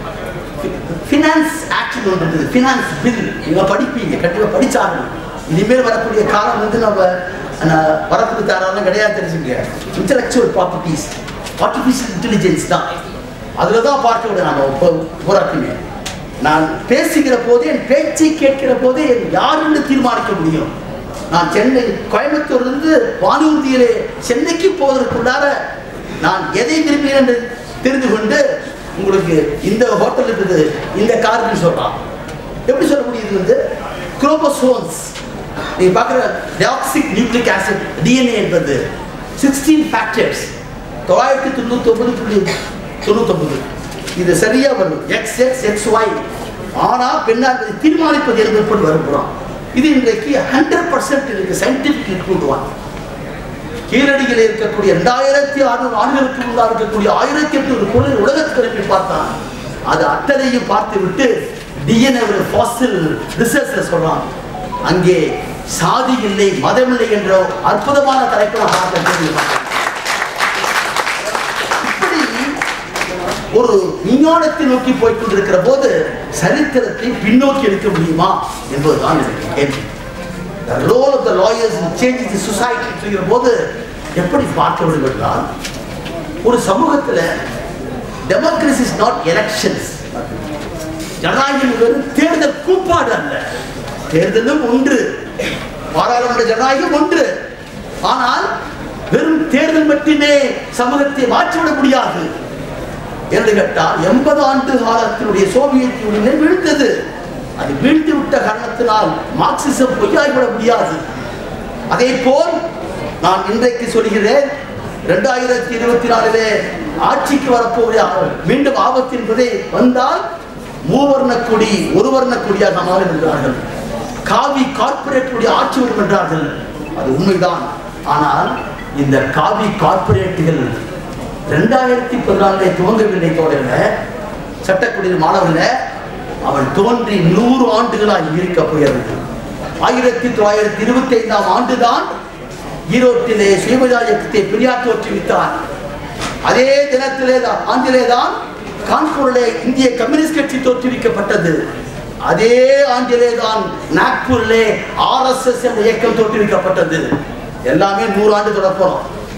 ஃபினான்ஸ் ஆக்ஷன் ஒன்று இருக்குது ஃபினான்ஸ் பில் நீங்கள் படிப்பீங்க கண்டிப்பாக படிச்சாகணும் இனிமேல் வரக்கூடிய காலம் வந்து நம்ம நான் வரத்துக்கு தாராளம் கிடையாது தெரிஞ்சுங்க இன்டலெக்சுவல் ப்ராப்பர்ட்டிஸ் ஆர்டிஃபிஷியல் இன்டெலிஜென்ஸ் தான் அதில் தான் பார்க்க விட நம்ம இப்போ போராட்டமே நான் பேசுகிற போதே என் பேச்சை கேட்கிற போதே என் யாருன்னு தீர்மானிக்க முடியும் நான் சென்னை கோயம்புத்தூர்லேருந்து வானூர்தியிலே சென்னைக்கு போவதற்குள்ளார நான் எதை விரும்புகிறேன் என்று தெரிந்து கொண்டு உங்களுக்கு இந்த ஹோட்டல் இருக்குது இந்த கார்னு சொல்றான் எப்படி சொல்ல முடியுது வந்து குரோமோசோம்ஸ் நீங்க பார்க்குற டயாக்சிக் நியூக்ளிக் ஆசிட் டிஎன்ஏ என்பது சிக்ஸ்டீன் ஃபேக்டர்ஸ் தொள்ளாயிரத்தி தொண்ணூத்தி ஒன்பது புள்ளி தொண்ணூத்தொன்பது இது சரியா வரும் எக்ஸ் எக்ஸ் எக்ஸ் ஒய் ஆனா பெண்ணா என்பதை தீர்மானிப்பது என்பது வருகிறோம் இது இன்றைக்கு ஹண்ட்ரட் பர்சன்ட் இருக்கு சயின்டிபிக் கூட்டுவான் கீழடியில் இருக்கக்கூடிய ரெண்டாயிரத்தி அறுநூறு ஆண்டுகளுக்கு முன்னால் இருக்கக்கூடிய ஆயிரத்தி எட்நூறு பொருள் உலகத்துக்கு அனுப்பி பார்த்தான் அது அத்தனையும் பார்த்து விட்டு டிஎன்ஏ ஃபாசில் ரிசர்ச்ல சொல்றான் அங்கே சாதி இல்லை மதம் இல்லை என்ற அற்புதமான தலைப்பில் பார்க்க தெரியும் இப்படி ஒரு விஞ்ஞானத்தை நோக்கி போய் கொண்டிருக்கிற போது சரித்திரத்தை பின்னோக்கி எடுக்க முடியுமா என்பதுதான் எனக்கு கேள்வி the role of the lawyers in changing the society சொல்கிற போது எப்படி பார்க்க வேண்டும் என்றால் ஒரு சமூகத்தில் democracy is not elections ஜனநாயகம் வெறும் தேர்தல் கூப்பாடு அல்ல தேர்தலும் ஒன்று பாராளுமன்ற ஜனநாயகம் ஒன்று ஆனால் வெறும் தேர்தல் மட்டுமே சமூகத்தை மாற்றிவிட முடியாது என்று கேட்டால் எண்பது ஆண்டு காலத்தினுடைய சோவியத் யூனியன் வீழ்ந்தது அது வீழ்ந்து விட்ட காரணத்தினால் மார்க்சிசம் பொய்யாகிவிட முடியாது அதே போல் நான் இன்றைக்கு சொல்கிறேன் இரண்டாயிரத்தி இருபத்தி நாலிலே ஆட்சிக்கு வரப்போகிற மீண்டும் ஆபத்து என்பதே வந்தால் மூவர்ண கொடி ஒரு வர்ண கொடியாக மாறும் என்றார்கள் காவி கார்ப்பரேட்டுடைய ஆட்சி வரும் என்றார்கள் அது உண்மைதான் ஆனால் இந்த காவி கார்ப்பரேட்டுகள் ரெண்டாயிரத்தி பதினாலே துவங்கவில்லை தோழர்கள சட்டக்குடியில் மாணவர்கள அவன் தோன்றி நூறு ஆண்டுகளாக இருக்க போகிறது ஆயிரத்தி தொள்ளாயிரத்தி இருபத்தி ஐந்தாம் ஆண்டுதான் ஈரோட்டிலே சுயமதா இயக்கத்தை பெரியார் தோற்றுவித்தார் அதே தினத்திலே தான் ஆண்டிலே தான் கான்பூரிலே இந்திய கம்யூனிஸ்ட் கட்சி தோற்றுவிக்கப்பட்டது அதே ஆண்டிலே தான் நாக்பூரிலே ஆர்எஸ்எஸ் என்ற இயக்கம் தோற்றுவிக்கப்பட்டது எல்லாமே நூறு ஆண்டு தொடர்போம்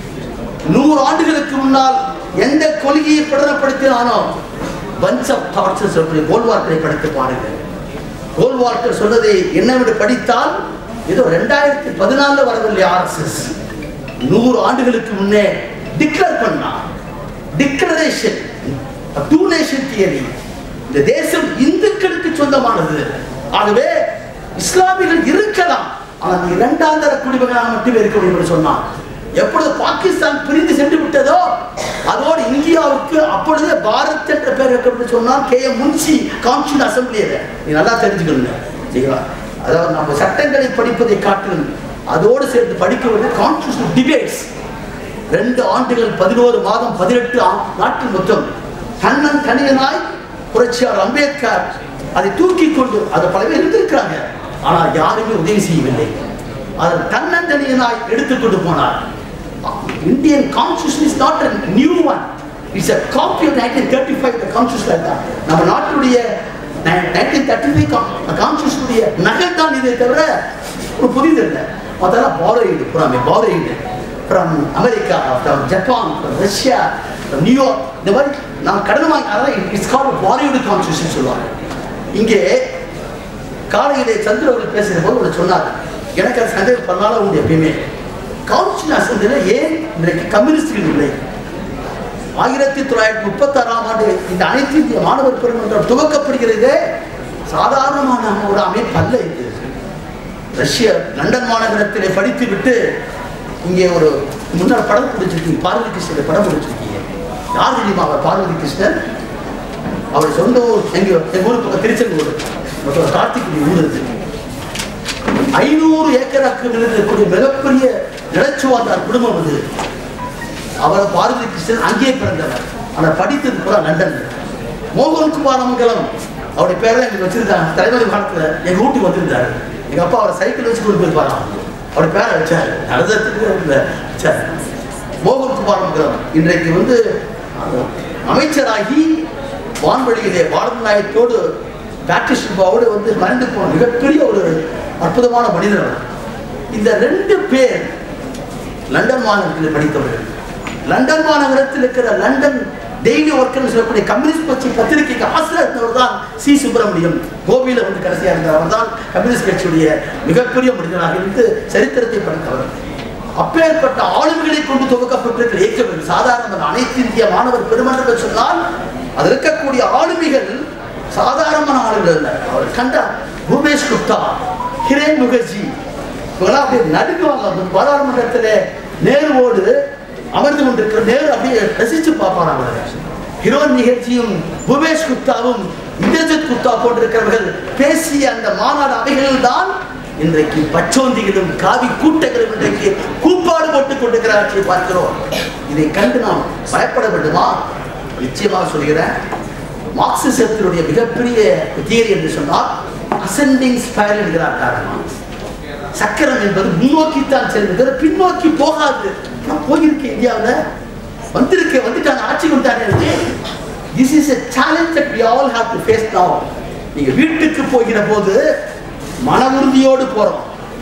நூறு ஆண்டுகளுக்கு முன்னால் எந்த கொள்கையை பிரகடனப்படுத்தினானோ பஞ்ச் ஆஃப் தாட்ஸ் சொல்லி கோல்வார்க்கரை படித்து பாருங்கள் கோல்வார்க்கர் சொன்னதை என்னவென்று படித்தால் ஏதோ ரெண்டாயிரத்தி பதினாலுல வரவில்லை ஆர்எஸ்எஸ் நூறு ஆண்டுகளுக்கு முன்னே டிக்ளேர் பண்ணான் டிக்ளரேஷன் டூ நேஷன் தியரி இந்த தேசம் இந்துக்களுக்கு சொந்தமானது ஆகவே இஸ்லாமியர்கள் இருக்கலாம் ஆனால் நீ இரண்டாம் தர குடிமகனாக மட்டுமே இருக்க முடியும் என்று சொன்னான் எப்பொழுது பாகிஸ்தான் பிரிந்து சென்று விட்டதோ அதோடு இந்தியாவுக்கு அப்பொழுதே பாரத் என்ற பெயர் வைக்கப்பட்டு சொன்னால் கே எம் முன்சி கான்ஸ்டியூன் அசம்பிளியில நீ நல்லா தெரிஞ்சுக்கணும் சரிங்களா அதாவது நம்ம சட்டங்களை படிப்பதை காட்டிலும் அதோடு சேர்த்து படிக்க வேண்டிய கான்ஸ்டியூஷன் டிபேட்ஸ் ரெண்டு ஆண்டுகள் பதினோரு மாதம் பதினெட்டு ஆ- நாட்கள் மொத்தம் தன்னன் தனியனாய் புரட்சியாளர் அம்பேத்கர் அதை தூக்கி கொண்டு அதை பல பேர் இருந்திருக்கிறாங்க ஆனால் யாருமே உதவி செய்யவில்லை அதை தன்னந்தனியனாய் எடுத்துக்கொண்டு போனார் Indian constitution is not a new one it's a copy of nineteen thirty five constitution தான் நம்ம நாட்டுடைய நைன்டீன் தேர்ட்டி ஃபைவ் கான்ஸ்டியூஷனுடைய நகல் தான் இதை தவிர ஒரு புதிது இல்லை அதெல்லாம் பாரோயிடு புறாமே borrowed from America from Japan from Russia from New York இந்த மாதிரி நான் கடன் வாங்கி அதான் இட்ஸ் கால் பாரோயிடு கான்ஸ்டியூஷன் சொல்லுவாங்க இங்கே காலையிலே சந்திர அவர்கள் பேசுகிற போது ஒன்று சொன்னார் எனக்கு அது சந்தேகம் பண்ணாலும் உண்டு எப்பயுமே கான்ஸ்டியூஷன் அசம்பிளில ஏன் இன்றைக்கு கம்யூனிஸ்டுகள் இல்லை ஆயிரத்தி தொள்ளாயிரத்தி முப்பத்தாறாம் ஆண்டு இந்த அனைத்து இந்திய மாணவர் பெருமன்றம் துவக்கப்படுகிறது சாதாரணமான ஒரு அமைப்பு அல்ல இது ரஷ்ய லண்டன் மாநகரத்திலே படித்து விட்டு இங்கே ஒரு முன்னாள் படம் பிடிச்சிருக்கீங்க பார்வதி கிருஷ்ணன் படம் பிடிச்சிருக்கீங்க யார் தெரியுமா அவர் பார்வதி கிருஷ்ணன் அவர் சொந்த ஊர் எங்க எங்க ஊர் பக்கம் திருச்செங்கோடு மற்றும் கார்த்திக் ஊர் இருக்கு ஐநூறு ஏக்கராக்கு இருக்கக்கூடிய மிகப்பெரிய நிலச்சுவாந்தார் குடும்பம் அது அவர் பாரதி கிருஷ்ணன் அங்கேயே பிறந்தவர் ஆனால் படித்தது பூரா லண்டன் மோகன் குமாரமங்கலம் அவருடைய பேரை எங்களுக்கு வச்சிருந்தாங்க தலைவலி காலத்துல எங்க வீட்டுக்கு வந்திருந்தாரு எங்க அப்பா அவரை சைக்கிள் வச்சு கொண்டு போயிருப்பாராம் அவருடைய பேரை வச்சாரு நடந்ததுக்கு இல்லை வச்சாரு மோகன் குமாரமங்கலம் இன்றைக்கு வந்து அஹ், அமைச்சராகி வான்வெளியிலே பாரத நாயகத்தோடு பேட்ரிஸ்ட் சில்வாவோடு வந்து மறைந்து போன மிகப்பெரிய ஒரு அற்புதமான மனிதர் அவர். இந்த ரெண்டு பேர் லண்டன் மாநகரத்தில் படித்தவர்கள் லண்டன் மாநகரத்தில் இருக்கிற லண்டன் டெய்லி ஒர்க்கர்னு சொல்லக்கூடிய கம்யூனிஸ்ட் கட்சி பத்திரிகைக்கு ஆசிரியர் இருந்தவர் தான் சி சுப்பிரமணியம் கோபியில வந்து கடைசியா இருந்தவர் தான் கம்யூனிஸ்ட் கட்சியுடைய மிகப்பெரிய மனிதனாக இருந்து சரித்திரத்தை படித்தவர் அப்பேற்பட்ட ஆளுமைகளை கொண்டு துவக்கப்பட்டிருக்கிற இயக்கம் இது. சாதாரண அனைத்து இந்திய மாணவர் பெருமன்றம் சொன்னால் அது இருக்கக்கூடிய ஆளுமைகள் சாதாரணமான ஆளுகள் அல்ல அவர் கண்ட பூபேஷ் குப்தா கிரண் முகர்ஜி இவங்கெல்லாம் அப்படியே நடுக்குவாங்க அந்த பாராளுமன்றத்தில் நேருவோடு அமர்ந்து கொண்டிருக்கிற நேரு அப்படியே ரசிச்சு பார்ப்பாங்க அவரை. ஹிரோன் நிகழ்ச்சியும் பூபேஷ் குப்தாவும் இந்திரஜித் குப்தா போன்றிருக்கிறவர்கள் பேசிய அந்த மாநாடு அவைகளில் தான் இன்றைக்கு பச்சோந்திகளும் காவி கூட்டங்களும் இன்றைக்கு கூப்பாடு போட்டுக் கொண்டிருக்கிற ஆட்சியை பார்க்கிறோம் இதை கண்டு நாம் பயப்பட வேண்டுமா நிச்சயமாக சொல்கிறேன் மார்க்சிசத்தினுடைய மிகப்பெரிய தியரி என்று சொன்னால் அசெண்டிங் ஸ்பைரல் என்கிறார் காரணம் சக்கரம் என்பது முன்னோக்கித்தான் செல்வது பின்னோக்கி போகாது நான் போயிருக்கேன் இந்தியாவில் வந்திருக்கேன் வந்துட்டாங்க ஆட்சி கொண்டாங்க this is a challenge that we all have to face now நீங்க வீட்டுக்கு போகிற போது மன உறுதியோடு போறோம்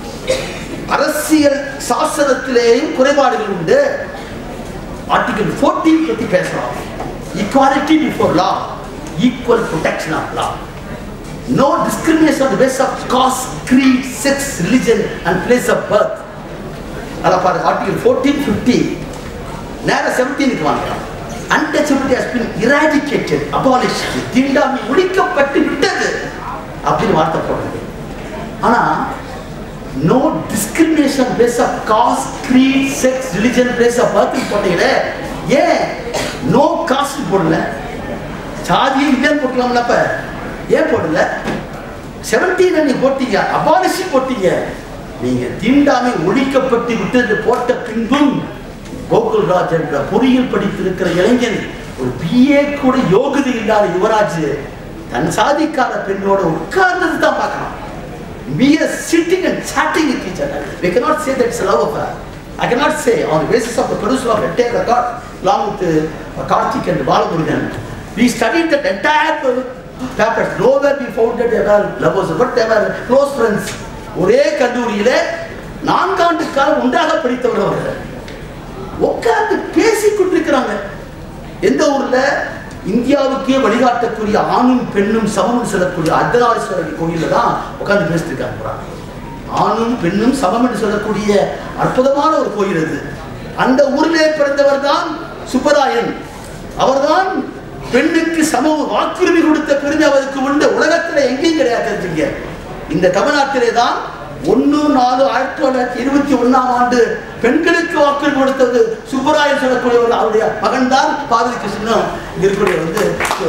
அரசியல் சாசனத்திலேயும் குறைபாடுகள் உண்டு ஆர்டிகல் 14 பத்தி பேசலாம் equality before law equal protection of law no discrimination on the basis of caste, creed, sex, religion, and place of birth. அதான் பாருங்க ஆர்டிகல் ஃபோர்டீன் ஃபிஃப்டி நேரம் செவன்டீனுக்கு வாங்க untouchability has been eradicated abolished தீண்டாமை ஒழிக்கப்பட்டு விட்டது அப்படின்னு வார்த்தை போடுறது ஆனா no discrimination base of caste creed sex religion base of birth போட்டீங்களே ஏன் நோ காஸ்ட் போடல சாதியே இல்லைன்னு போட்டலாம்ல அப்ப ஏன் போடல செவன்டீன் நீ போட்டீங்க அபாலிஷி போட்டீங்க நீங்க தீண்டாமை ஒழிக்கப்பட்டு விட்டது போட்ட பின்பும் கோகுல்ராஜ் என்ற பொறியியல் படித்திருக்கிற இளைஞன் ஒரு பிஏ கூட யோகிதை இல்லாத யுவராஜ் தன் சாதிக்கார பெண்ணோட உட்கார்ந்தது தான் பார்க்கலாம் We are sitting and chatting with each other. We cannot say that it's a love affair. I cannot say on the basis of the producer of entire record, along with uh, Karthik and Balamurugan, we studied that entire papers. Nowhere we found that they were lovers, but they were close friends. ஒரே கல்லூரியில நான்காண்டு காலம் ஒன்றாக படித்தவர்கள் அவர்கள் உட்கார்ந்து பேசிக் கொண்டிருக்கிறாங்க எந்த ஊர்ல இந்தியாவுக்கே வழிகாட்டக்கூடிய ஆணும் பெண்ணும் சமம் செல்லக்கூடிய அர்த்தநாரீஸ்வரர் கோயில்ல தான் உட்கார்ந்து பேசிட்டு இருக்காங்க போறாங்க. ஆணும் பெண்ணும் சமம் என்று சொல்லக்கூடிய அற்புதமான ஒரு கோயில் அது அந்த ஊரிலே பிறந்தவர் தான் சுப்பராயன் அவர்தான் பெண்ணுக்கு சம வாக்குரிமை கொடுத்த பெருமை அவருக்கு உண்டு உலகத்துல எங்கேயும் கிடையாது தெரிஞ்சுங்க இந்த தமிழ்நாட்டிலே தான் ஒன்று நாலு ஆயிரத்தி தொள்ளாயிரத்தி இருபத்தி ஒண்ணாம் ஆண்டு பெண்களுக்கு வாக்குரிமை கொடுத்தது சுப்பராயன் சொல்லக்கூடியவர் அவருடைய மகன் தான் பாரதி கிருஷ்ணன் இங்க இருக்கக்கூடிய வந்து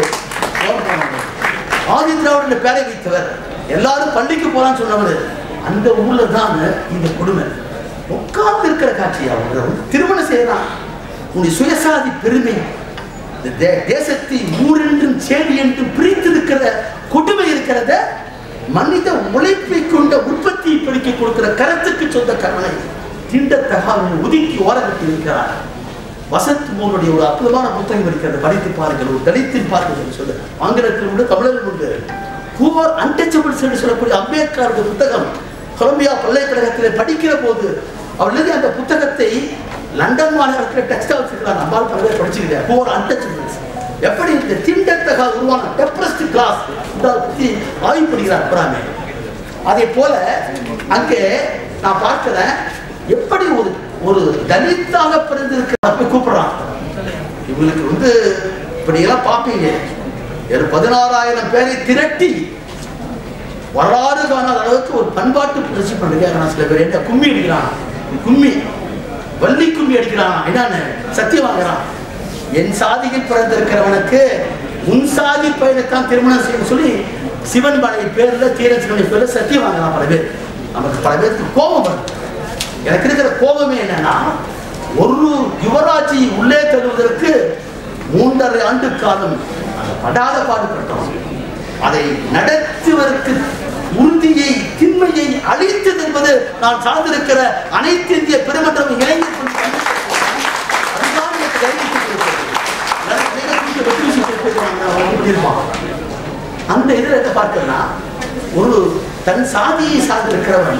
ஆதி திராவிட பேரை வைத்தவர் எல்லாரும் பள்ளிக்கு போலான்னு சொன்னவர் அந்த ஊர்ல தான் இந்த கொடுமை உட்கார்ந்து இருக்கிற காட்சி அவங்க வந்து திருமணம் செய்யலாம் உன்னுடைய சுயசாதி பெருமை இந்த தே- தேசத்தை ஊர் என்றும் சேடி என்றும் பிரித்திருக்கிற கொடுமை இருக்கிறத மனித உழைப்பை கொண்ட உற்பத்தியை பெருக்கி கொடுக்கிற கருத்துக்கு சொந்த கருணை தீண்டத்தகாமல் ஒதுக்கி ஓரகட்டி இருக்கிறார் வசந்த் மோனுடைய ஒரு அற்புதமான புத்தகம் இருக்கிறது படித்து பாருங்கள் ஒரு தலித்தின் பாருங்கள் சொல்லு ஆங்கிலத்தில் உண்டு தமிழில் உண்டு பூவர் அன்டச்சபிள்ஸ் என்று சொல்லக்கூடிய அம்பேத்கருடைய புத்தகம் கொலம்பியா பல்கலைக்கழகத்தில் படிக்கிற போது அவர் எழுதிய அந்த புத்தகத்தை லண்டன் மாநகரத்தில் டெக்ஸ்ட் ஹவுஸ் இருக்கிறார் நம்மால் பல பேர் படிச்சுக்கிட்டேன் போர் அன்டச்சபிள்ஸ் எப்படி இந்த திண்டத்தகா உருவான டெப்ரஸ்ட் கிளாஸ் இதை பற்றி ஆய்வு பண்ணுகிறார் புறாமே அதே போல அங்கே நான் பார்க்கிறேன் எப்படி ஒரு ஒரு தலித்தாக பிறந்திருக்கிறார் போய் கூப்பிடுறான் இவங்களுக்கு வந்து இப்படியெல்லாம் பார்ப்பீங்க ஒரு பதினாறாயிரம் பேரை திரட்டி வரலாறு காணாத அளவுக்கு ஒரு பண்பாட்டு புரட்சி பண்ணிருக்காங்க சில பேர் என்ன கும்மி அடிக்கிறான் கும்மி வள்ளி கும்மி அடிக்கிறான் என்னன்னு சத்தியம் வாங்குறான் என் சாதியில் பிறந்திருக்கிறவனுக்கு உன் சாதி பையனைத்தான் திருமணம் செய்யணும் சொல்லி சிவன் மனைவி பேர்ல தீரசிவனை பேர்ல சத்தியம் வாங்குறான் பல பேர் நமக்கு பல பேருக்கு கோபம் வருது எனக்கு இருக்கிற கோபமே என்னன்னா ஒரு யுவராஜி உள்ளே தருவதற்கு மூன்றரை ஆண்டு காலம் அந்த படாத பாடுபட்டோம் அதை நடத்துவதற்கு உறுதியை திண்மையை அழித்தது என்பது நான் சார்ந்திருக்கிற அனைத்து இந்திய பெருமன்றம் இளைஞர் பணி அதுதான் எனக்கு தைரியத்தை கொடுக்கிறது. நிறைய பேரை கூப்பிட்டு வெற்றி விஷயம் பேசுவாங்க, அவன் இப்படி இருப்பான். அந்த இதில் என்ன பார்க்கிறேன்னா ஒரு தன் சாதியை சார்ந்திருக்கிறவன்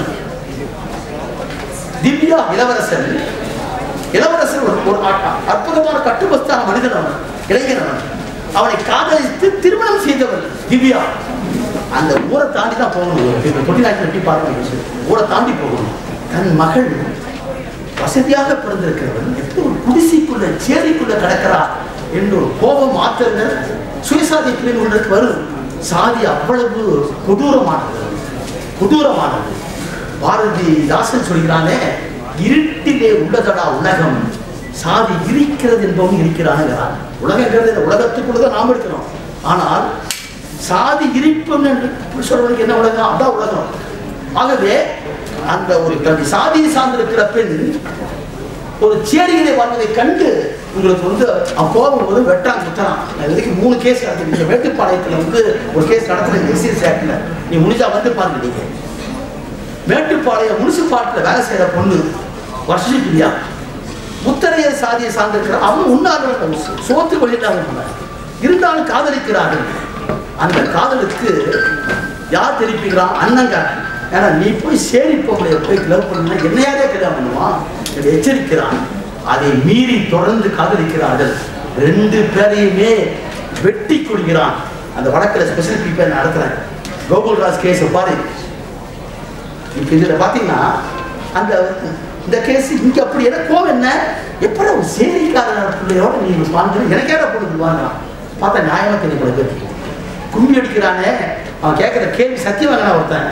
திவ்யா இளவரசன் இளவரசன் ஒரு ஒரு அ- அற்புதமான கட்டுமஸ்தான மனிதன் அவன் இளைஞன் அவன் அவனை காதலித்து திருமணம் செய்தவன் திவ்யா அந்த ஊரை தாண்டி தான் போகணும் கொட்டிநாட்டில் எப்படி பார்க்கணும் ஊரை தாண்டி போகணும் தன் மகள் வசதியாக பிறந்திருக்கிறவன் எப்படி ஒரு குடிசைக்குள்ள சேரிக்குள்ள கிடக்கிறா என்று ஒரு கோபம் ஆத்திரங்கள் சுயசாதி பிரிவு ஒன்றுக்கு வரும் சாதி அவ்வளவு கொடூரமானது கொடூரமானது பாரதி தாசன் சொல்கிறானே இருட்டிலே உள்ளதடா உலகம் சாதி இருக்கிறது என்பவன் இருக்கிறானுங்கிறான் உலகங்கிறது இந்த உலகத்துக்குள்ள தான் நாம் இருக்கிறோம் ஆனால் சாதி இருப்புன்னு சொல்றவனுக்கு என்ன உலகம் அதான் உலகம் ஆகவே அந்த ஒரு தன் சாதியை சார்ந்திருக்கிற பெண் ஒரு சேரிகளை வாழ்வதை கண்டு உங்களுக்கு வந்து அவன் கோபம் போது வெட்டான் குத்துறான் நான் இதுக்கு மூணு கேஸ் நடத்திருக்கேன் மேட்டுப்பாளையத்தில் வந்து ஒரு கேஸ் நடத்துறேன் எஸ்சிஎஸ் ஆக்டில் நீ முடிஞ்சா வந்து பாருங்க நீங்க மேட்டுப்பாளையம் முனிசிபாலிட்டியில் வேலை செய்யற பொண்ணு வருஷி பிரியா முத்தரையர் சாதியை சார்ந்திருக்கிற அவன் உண்ணாத சோத்து வெளியிட்டாங்க இருந்தாலும் காதலிக்கிறார்கள் அந்த காதலுக்கு யார் தெரிவிக்கிறான் அண்ணங்காரன் ஏன்னா நீ போய் சேரி பொம்பளைய போய் லவ் பண்ணா என்ன யாரே கல்யாணம் பண்ணுவான் என்று எச்சரிக்கிறான் அதை மீறி தொடர்ந்து காதலிக்கிறார்கள் ரெண்டு பேரையுமே வெட்டி கொள்கிறான் அந்த வழக்கில் ஸ்பெஷல் பீப்பர் நடத்துறேன் கோகுல்ராஜ் கேஸை பாரு இப்போ இதில் பார்த்தீங்கன்னா அந்த இந்த கேஸ் இங்கே அப்படி என்ன கோவம் என்ன எப்படி ஒரு சேரிக்கார பிள்ளையோட நீ வாழ்ந்து எனக்கு ஏடா பொண்ணு வாங்கலாம் பார்த்தா நியாயமாக தெரியும் பல பேருக்கு கும்மி அடிக்கிறானே அவன் கேட்குற கேள்வி சத்தியம் வாங்கினா ஒருத்தன்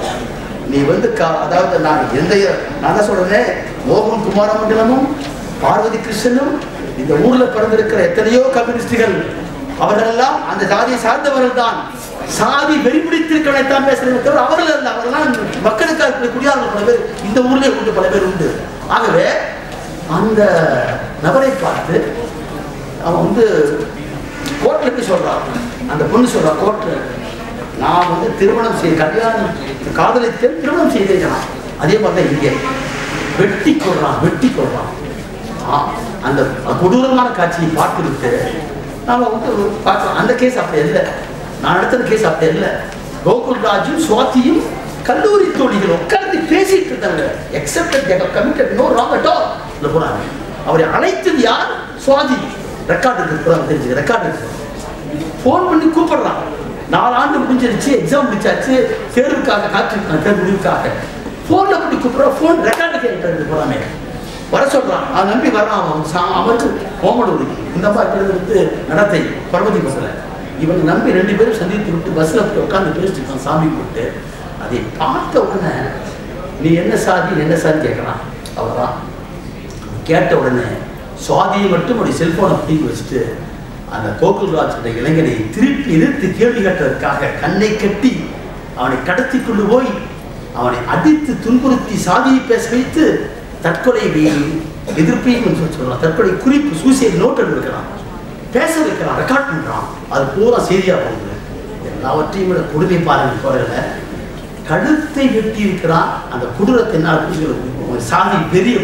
நீ வந்து கா அதாவது நான் எந்த நான் தான் சொல்றேன் மோகன் குமாரமண்டலமும் பார்வதி கிருஷ்ணனும் இந்த ஊர்ல பிறந்திருக்கிற எத்தனையோ கம்யூனிஸ்டுகள் அவர்களெல்லாம் அந்த ஜாதியை சார்ந்தவர்கள் தான் சாதி வெறிபிடித்திருக்கவனை தான் பேசுறேன் தவிர அவர்கள் அல்ல அவர்கள்லாம் மக்களுக்காக இருக்கக்கூடிய அவர்கள் பல பேர் இந்த ஊர்லயே உண்டு பல பேர் உண்டு ஆகவே அந்த நபரை பார்த்து அவன் வந்து கோர்ட்ல போய் சொல்றான் அந்த பொண்ணு சொல்றா கோர்ட்ல நான் வந்து திருமணம் செய்ய கல்யாணம் காதலித்து திருமணம் செய்திருக்கிறான் அதே மாதிரி தான் இங்கே வெட்டி கொள்றான் வெட்டி கொள்றான் ஆ, அந்த கொடூரமான காட்சியை பார்த்துவிட்டு நாம வந்து பார்க்கலாம் அந்த கேஸ் அப்படி இல்லை நான் நடத்துற கேஸ் அப்படி இல்லை கோகுல் ராஜும் சுவாதியும் கல்லூரி தோழிகள் உட்கார்ந்து பேசிட்டு இருந்தாங்க except committed no wrong at all இல்லை போனாங்க அவரை அழைத்தது யார் சுவாதி ரெக்கார்டு இருக்கு தெரிஞ்சு ரெக்கார்டு இருக்கு ஃபோன் பண்ணி கூப்பிடுறான் நாலு ஆண்டு முடிஞ்சிருச்சு எக்ஸாம் முடிச்சாச்சு தேர்வுக்காக காத்திருக்கான் தேர்வு முடிவுக்காக ஃபோனில் பண்ணி கூப்பிடுறான் ஃபோன் ரெக்கார்டு கேட்டு போகிறாமே வர சொல்றான் அவன் நம்பி வர்றான் அவன் சா- அவனுக்கு கோமடூரி இந்த மாதிரி பேர் வந்து நடத்தை பர்வதி பஸ்ல இவங்க நம்பி ரெண்டு பேரும் சந்தித்து விட்டு பஸ்ல போய் உட்காந்து பேசிட்டு இருக்கான் சாமி கூப்பிட்டு அதை பார்த்த உடனே நீ என்ன சாதி என்ன சாதி கேட்கறான் அவர்தான் கேட்ட உடனே சுவாதியை மட்டும் ஒரு செல்போனை பிடிங்கி வச்சுட்டு அந்த கோகுல்ராஜ் என்ற இளைஞனை திருப்பி எதிர்த்து கேள்வி கேட்டதற்காக கண்ணை கட்டி அவனை கடத்தி கொண்டு போய் அவனை அடித்து துன்புறுத்தி சாதியை பேச வைத்து தற்கொலை எதிர்ப்பையும் சொல்லி சொல்லலாம் தற்கொலை குறிப்பு சூசைட் நோட் எடுக்கிறான் பேச வைக்கிறான் ரெக்கார்ட் பண்றான் அது பூரா செய்தியா போகுது எல்லாவற்றையும் விட கொடுமை பாருங்க குறையில கழுத்தை வெட்டி இருக்கிறான் அந்த குடுரத்தை என்னால் புரிஞ்சுக்கிறது சாதி பெரிய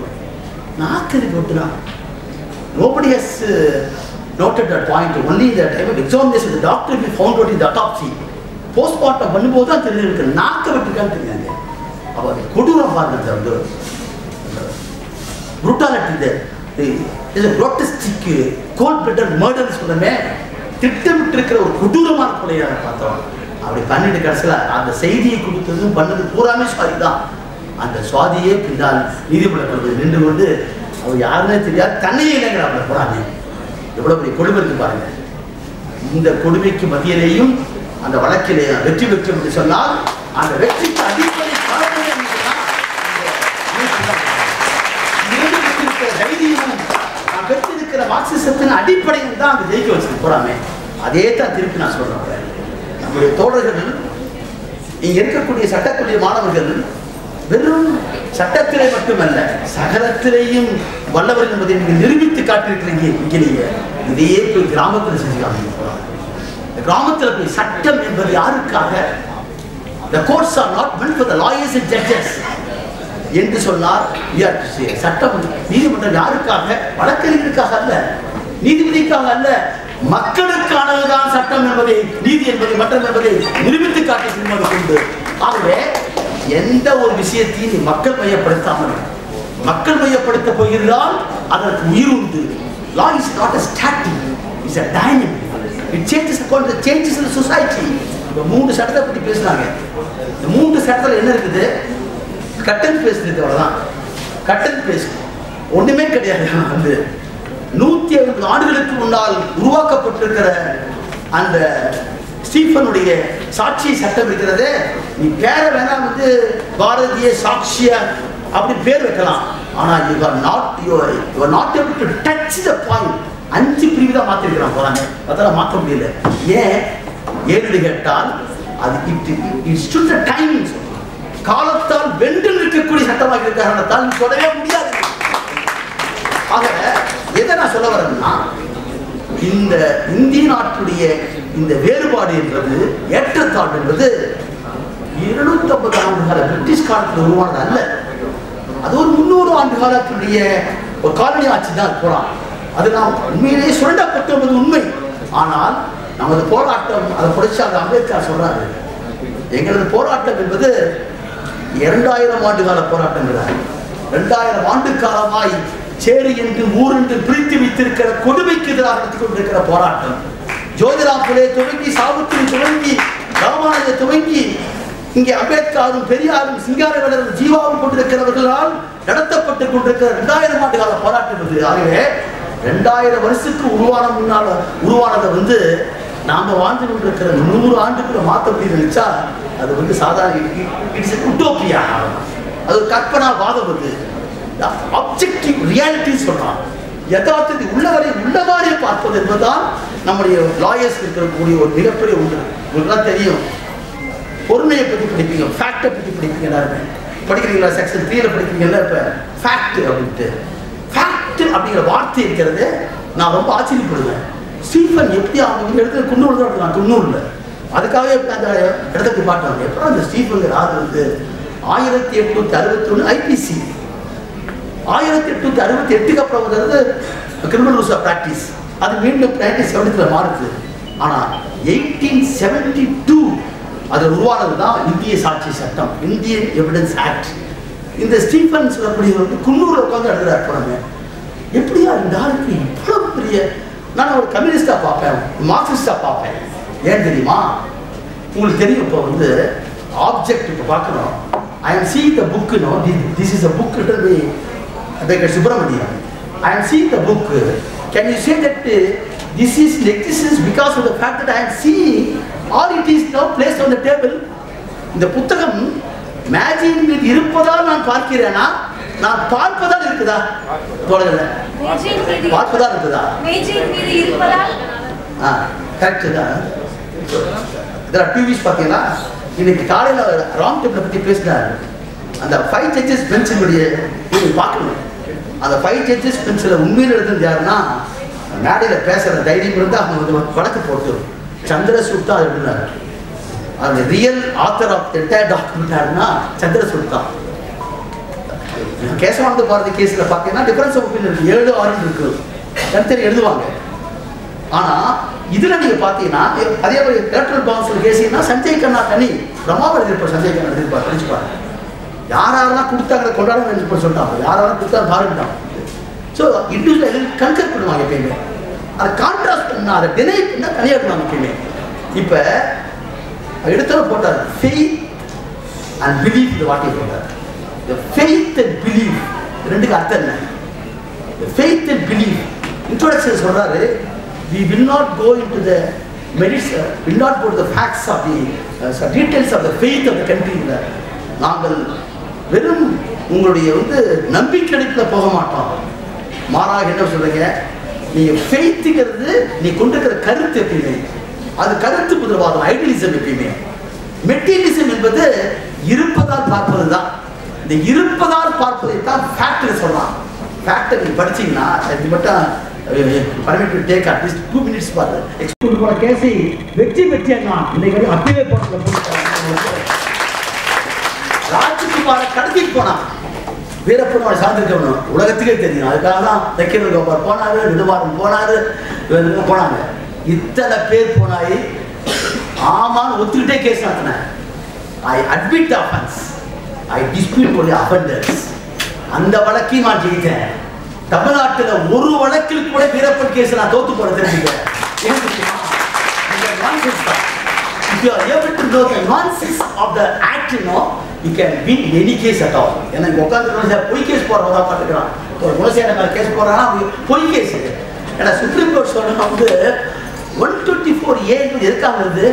நாக்கறி போட்டுறான் Nobody has uh, noted that point. Only in the time of examination, the doctor will found out in the autopsy. Postmortem பண்ணும்போது தான் தெரிஞ்சிருக்கு நாக்க வெட்டிருக்கான்னு தெரியாது அவர் கொடூரம் பாருங்க அந்த புரூட்டாலிட்டி இது க்ரோட்டஸ்டிக் கோல் பிளட்டட் மர்டர் சொல்லமே திட்டமிட்டு இருக்கிற ஒரு கொடூரமான கொலையை பார்த்தோம் அப்படி பண்ணிட்டு கடைசியில் அந்த செய்தியை கொடுத்ததும் பண்ணது பூராமே சுவாதி தான் அந்த சுவாதியே பின்னால் நீதிமன்றத்தில் நின்று கொண்டு அவர் யாருன்னே தெரியாது தன்னையே இல்லைங்கிறாப்புல பூராமே எவ்வளோ பெரிய கொடுமை இருக்கு பாருங்க இந்த கொடுமைக்கு மத்தியிலேயும் அந்த வழக்கிலே வெற்றி பெற்றோம் என்று சொன்னால் அந்த வெற்றிக்கு அடிப்படை காரணமே என்னன்னா, இந்த இருந்து பெற்றிருக்கிற தைரியமும் நான் பெற்றிருக்கிற மார்க்சிசத்தின் அடிப்படையில் தான் அந்த ஜெயிக்க வச்சது போறாமே அதே தான் திருப்பி நான் சொல்றேன் நம்முடைய தோழர்கள் இங்க இருக்கக்கூடிய சட்டக்கல்லூரி மாணவர்கள் வெறும் சட்டத்திலே மட்டுமல்ல சகலத்திலேயும் வல்லவர் என்பதை நீங்கள் நிரூபித்து காட்டியிருக்கிறீங்க இங்கேயே இதையே போய் கிராமத்தில் செஞ்சு காமிக்க போறாங்க இந்த கிராமத்தில் போய் சட்டம் என்பது யாருக்காக the courts are not meant for the lawyers and judges என்று சொன்னார் we are to say, சட்டம் நீதிமன்றம் யாருக்காக வழக்கறிஞருக்காக அல்ல நீதிபதிக்காக அல்ல மக்களுக்கானதுதான் சட்டம் என்பதை நீதி என்பதை மற்றம் என்பதை நிரூபித்து காட்டி திருமணம் கொண்டு ஆகவே எந்த ஒரு விஷயத்தையும் நீ மக்கள் மையப்படுத்தாமல் மக்கள் மையப்படுத்த போகிறால் அதற்கு உயிர் உண்டு law is not a static it's a dynamic it changes according to the changes in the society இப்போ மூணு சட்டத்தை பத்தி பேசுனாங்க இந்த மூன்று சட்டத்தில் என்ன இருக்குது கட்டன் பேசுறது அவ்வளவுதான் கட்டன் பேசு ஒண்ணுமே கிடையாது வந்து நூத்தி ஐம்பது ஆண்டுகளுக்கு முன்னால் உருவாக்கப்பட்டிருக்கிற அந்த ஸ்டீஃபனுடைய சாட்சி சட்டம் இருக்கிறதே நீ பேரை வேணா வந்து பாரதிய சாட்சிய அப்படி பேர் வைக்கலாம் ஆனா you are not you you are not able to touch the point அஞ்சு பிரிவு தான் மாத்திருக்கிறான் போறாங்க அதெல்லாம் மாற்ற முடியல ஏன் ஏன்னு கேட்டால் அது it it stood the time காலத்தால் வென்று நிற்கக்கூடிய சட்டமாக இருக்க காரணத்தால் நீ தொடவே முடியாது ஆக எதை நான் சொல்ல வரேன்னா இந்த இந்திய நாட்டுடைய இந்த வேறுபாடு என்பது ஏற்றத்தாழ்வு என்பது இருநூத்தி ஐம்பது ஆண்டுகால பிரிட்டிஷ் காலத்தில் உருவானது அல்ல அது ஒரு முன்னூறு ஆண்டு காலத்துடைய ஒரு காலனி ஆட்சி தான் போலாம் அது நாம் உண்மையிலேயே சுரண்டப்பட்டு என்பது உண்மை ஆனால் நமது போராட்டம் அதை புரட்சியாளர் அம்பேத்கர் சொல்றாரு எங்களது போராட்டம் என்பது இரண்டாயிரம் ஆண்டு கால போராட்டங்கிறார் இரண்டாயிரம் ஆண்டு காலமாய் சேரி என்று ஊர் என்று பிரித்து வைத்திருக்கிற கொடுமைக்கு எதிராக நடத்தி கொண்டிருக்கிற போராட்டம் ஜோதிராம் புலே துவங்கி சாவித்திரி துவங்கி ராமானுஜ துவங்கி இங்கே அம்பேத்கரும் பெரியாரும் சிங்காரவேலரும் ஜீவாவும் கொண்டிருக்கிறவர்களால் நடத்தப்பட்டு கொண்டிருக்கிற இரண்டாயிரம் ஆண்டு கால போராட்டம் இது ஆகவே ரெண்டாயிரம் வருஷத்துக்கு உருவான முன்னால உருவானதை வந்து நாம வாழ்ந்து கொண்டிருக்கிற நூறு ஆண்டுக்குள்ள மாத்த முடியும் நினைச்சா அது வந்து சாதாரண இட்ஸ் உட்டோப்பியா அது ஒரு கற்பனா வாதம் அது ஆப்ஜெக்டிவ் ரியாலிட்டி சொல்றான் யதார்த்தத்தை உள்ளவரை உள்ளவாறே பார்ப்பது என்பதுதான் நம்முடைய லாயர்ஸ் இருக்கக்கூடிய ஒரு மிகப்பெரிய ஒன்று உங்களுக்குலாம் தெரியும் பொறுமையை பற்றி படிப்பீங்க ஃபேக்டை பற்றி படிப்பீங்க எல்லாருமே படிக்கிறீங்களா செக்ஷன் த்ரீல படிக்கிறீங்கல்ல இப்போ ஃபேக்ட் அப்படின்ட்டு ஃபேக்ட் அப்படிங்கிற வார்த்தை இருக்கிறது நான் ரொம்ப ஆச்சரியப்படுவேன் ஸ்டீஃபன் எப்படி அவங்க இடத்துல குன்னூர் தான் இருக்கான் குன்னூர்ல அதுக்காகவே அந்த இடத்துக்கு பாட்டாங்க எப்போ அந்த ஸ்டீஃபன் ஆறு வந்து ஆயிரத்தி எட்நூத்தி அறுபத்தி ஒன்று ஐபிசி ஆயிரத்தி எட்நூத்தி அறுபத்தி எட்டுக்கு அப்புறம் வந்தது கிரிமினல் ரூல்ஸ் ஆஃப் ப்ராக்டிஸ் அது மீண்டும் நைன்டீன் செவன்டித்தில் மாறுது ஆனால் எயிட்டீன் செவன்டி டூ அது உருவானது தான் இந்திய சாட்சி சட்டம் இந்தியன் எவிடன்ஸ் ஆக்ட் இந்த ஸ்டீஃபன் சொல்லக்கூடியவர் வந்து குன்னூர் உட்காந்து எழுதுறாரு போறாங்க எப்படியா இந்த ஆளுக்கு இவ்வளவு பெரிய நான் ஒரு கம்யூனிஸ்டா பார்ப்பேன் மார்க்சிஸ்டா பார்ப்பேன் ஏன் தெரியுமா உங்களுக்கு தெரியும் இப்போ வந்து ஆப்ஜெக்ட் இப்போ பார்க்கணும் I am see the book no this is a book written by Baker Subramanian. I am seeing the book. Can you say that uh, this is in existence because of the fact that I am seeing or it is now placed on the table? இந்த புத்தகம் மேஜின் இருப்பதால் நான் பார்க்கிறேனா நான் பார்ப்பதால் இருக்குதா தொடங்கல மேஜையின் மீது பார்ப்பதால் இருக்குதா மேஜையின் மீது இருப்பதால் ஆ கரெக்டு தான் இதில் டிவிஸ் பார்த்தீங்கன்னா இன்னைக்கு காலையில் ராங் டேபிளை பற்றி பேசினார் அந்த ஃபைவ் ஜட்ஜஸ் பென்சிலுடைய நீங்கள் பார்க்கணும் அந்த ஃபைவ் ஜட்ஜஸ் பென்சிலை உண்மையில் எழுதுனது யாருன்னா மேடையில் பேசுகிற தைரியம் இருந்தால் அவங்க வந்து வழக்கு போட்டு சந்திரசூட் தான் எழுதினார் அந்த real author of entire document யாருன்னா சந்திரசூட் தான் கேசவானந்த பாரதி கேஸில் பார்த்தீங்கன்னா டிஃபரன்ஸ் ஆஃப் ஒப்பீனியன் இருக்கு ஏழு ஆறு இருக்கு தனித்தனி எழுதுவாங்க ஆனா இதுல நீங்க பாத்தீங்கன்னா அதே மாதிரி எலக்ட்ரல் பவுன்சர் கேசிங்கன்னா சஞ்சய் கண்ணா தனி பிரமாவளி இருப்பார் சஞ்சய் கண்ணா இருப்பார் படிச்சு பாருங்க யார் யாரெல்லாம் கொடுத்தாங்க கொண்டாட வேண்டும் சொல்லிட்டாங்க யார் யாரெல்லாம் கொடுத்தா பாருட்டான் ஸோ இண்டிவிஜுவல் கன்செப்ட் பண்ணுவாங்க எப்பயுமே அதை கான்ட்ராஸ்ட் பண்ணா அதை டினை பண்ணா தனியாக பண்ணுவாங்க எப்பயுமே இப்போ எடுத்தவரை போட்டார் ஃபெய்த் அண்ட் பிலீஃப் இந்த வார்த்தையை போட்டார் இந்த ஃபெய்த் அண்ட் பிலீஃப் ரெண்டுக்கு அர்த்தம் என்ன the faith and belief introduction சொல்றாரு we will not go into the merits uh, will not go to the facts of the uh, some details of the faith of the country இல்ல நாங்கள் வெறும் உங்களுடைய வந்து நம்பிக்கை அடிப்பில் போக மாட்டோம் மாறாக என்ன சொல்றீங்க நீங்க ஃபெய்த்துங்கிறது நீ கொண்டிருக்கிற கருத்து எப்பயுமே அது கருத்து புதிரவாதம் ஐடியலிசம் எப்பயுமே மெட்டீரியலிசம் என்பது இருப்பதால் பார்ப்பது தான் இந்த இருப்பதால் பார்ப்பதை தான் ஃபேக்ட்னு சொல்லலாம் ஃபேக்டர் நீங்க படிச்சீங்கன்னா இது மட்டும் permit take at least two minutes பாரு எக்ஸ்போர்ட் போன கேஸை வெற்றி வெற்றியா இன்னைக்கு அப்பவே போட்டு ராஜ்குமார கடத்திட்டு போனான் வீரப்பனோட சார்ந்திருக்கணும் உலகத்துக்கே தெரியும் அதுக்காக தான் தக்கீரல் கோபால் போனாரு நெடுவாரம் போனாரு இவங்க போனாங்க இத்தனை பேர் போனாய் ஆமான்னு ஒத்துக்கிட்டே கேஸ் நடத்தினேன் I admit offence I dispute only offenders அந்த வழக்கையும் நான் ஜெயித்தேன் தமிழ்நாட்டுல ஒரு வழக்கில் கூட வீரப்பன் கேஸ் நான் தோத்து போட தெரிஞ்சுக்கிறேன் ஏன் தெரியுமா? இந்த nonsense தான். If you are able to know the nonsense of the act, you know, you can win any case at all. ஏன்னா இங்க உட்காந்து பொய் கேஸ் போடுறவங்க தான் பார்த்துக்கிறான் ஒரு குலசேகர மேல கேஸ் போடுறாங்கன்னா அது பொய் கேஸ் ஏன்னா சுப்ரீம் கோர்ட் சொல்றது வந்து ஒன் டுவெண்ட்டி ஃபோர் ஏ என்பது எதுக்காக வருது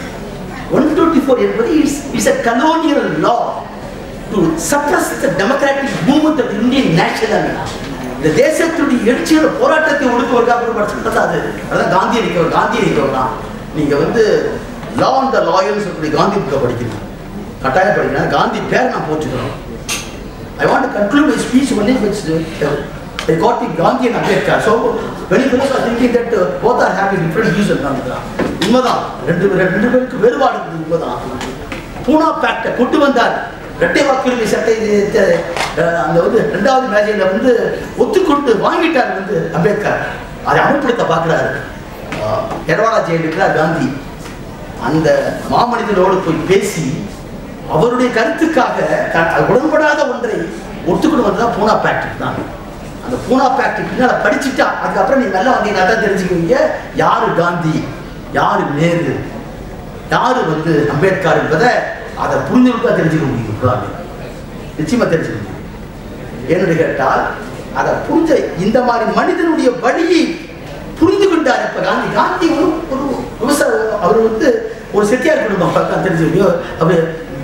ஒன் டுவெண்ட்டி ஃபோர் என்பது it's it's a colonial law to suppress the democratic movement of Indian national இந்த தேசத்துடைய எழுச்சியோட போராட்டத்தை ஒடுக்குவதற்காக படிச்சுட்டு அது அதான் காந்தியை நிற்கவர் காந்தியை நிற்கவர் தான் நீங்க வந்து லா அண்ட் த லாயல்னு சொல்லக்கூடிய காந்தி புக்கை படிக்கணும் கட்டாயம் படிக்கணும் காந்தி பேர் நான் போச்சுக்கிறோம் I want to conclude my speech only with uh, regarding Gandhi and Ambedkar. So, many people are thinking that uh, both are having different views and all உண்மைதான் ரெண்டு பேர் ரெண்டு பேருக்கு வேறுபாடு இருக்குது உண்மைதான் பூனா பேக்டை கொண்டு வந்தார் இரட்டை வாக்குரிமை சட்டை இது, அஹ், அந்த வந்து ரெண்டாவது மேஜையில் வந்து ஒத்துக்கொண்டு வாங்கிட்டார் வந்து அம்பேத்கர் அதை அமல்படுத்த பார்க்குறாரு எடவாடா ஜெயில் இருக்கிறார் காந்தி அந்த மாமனிதனோடு போய் பேசி அவருடைய கருத்துக்காக தான் அது உடன்படாத ஒன்றை ஒத்துக்கொண்டு வந்ததான் பூனா பேக்ட் தான் அந்த பூனா பேக்ட் பின்னால படிச்சுட்டா அதுக்கப்புறம் நீ நல்லா வந்தீங்கன்னா தான் தெரிஞ்சுக்குவீங்க யாரு காந்தி யாரு நேரு யாரு வந்து அம்பேத்கர் என்பதை அதை புரிஞ்சுக்கிட்டா தெரிஞ்சுக்க முடியும் இப்பதாமே. நிச்சயமா தெரிஞ்சுக்க முடியும் ஏன்னு கேட்டால் அதை புரிஞ்ச இந்த மாதிரி மனிதனுடைய வழியை புரிந்து கொண்டார் இப்ப காந்தி காந்தி ஒரு ஒரு விவசாய அவர் வந்து ஒரு செட்டியார் குடும்பம் பக்கம் தெரிஞ்சு அவர்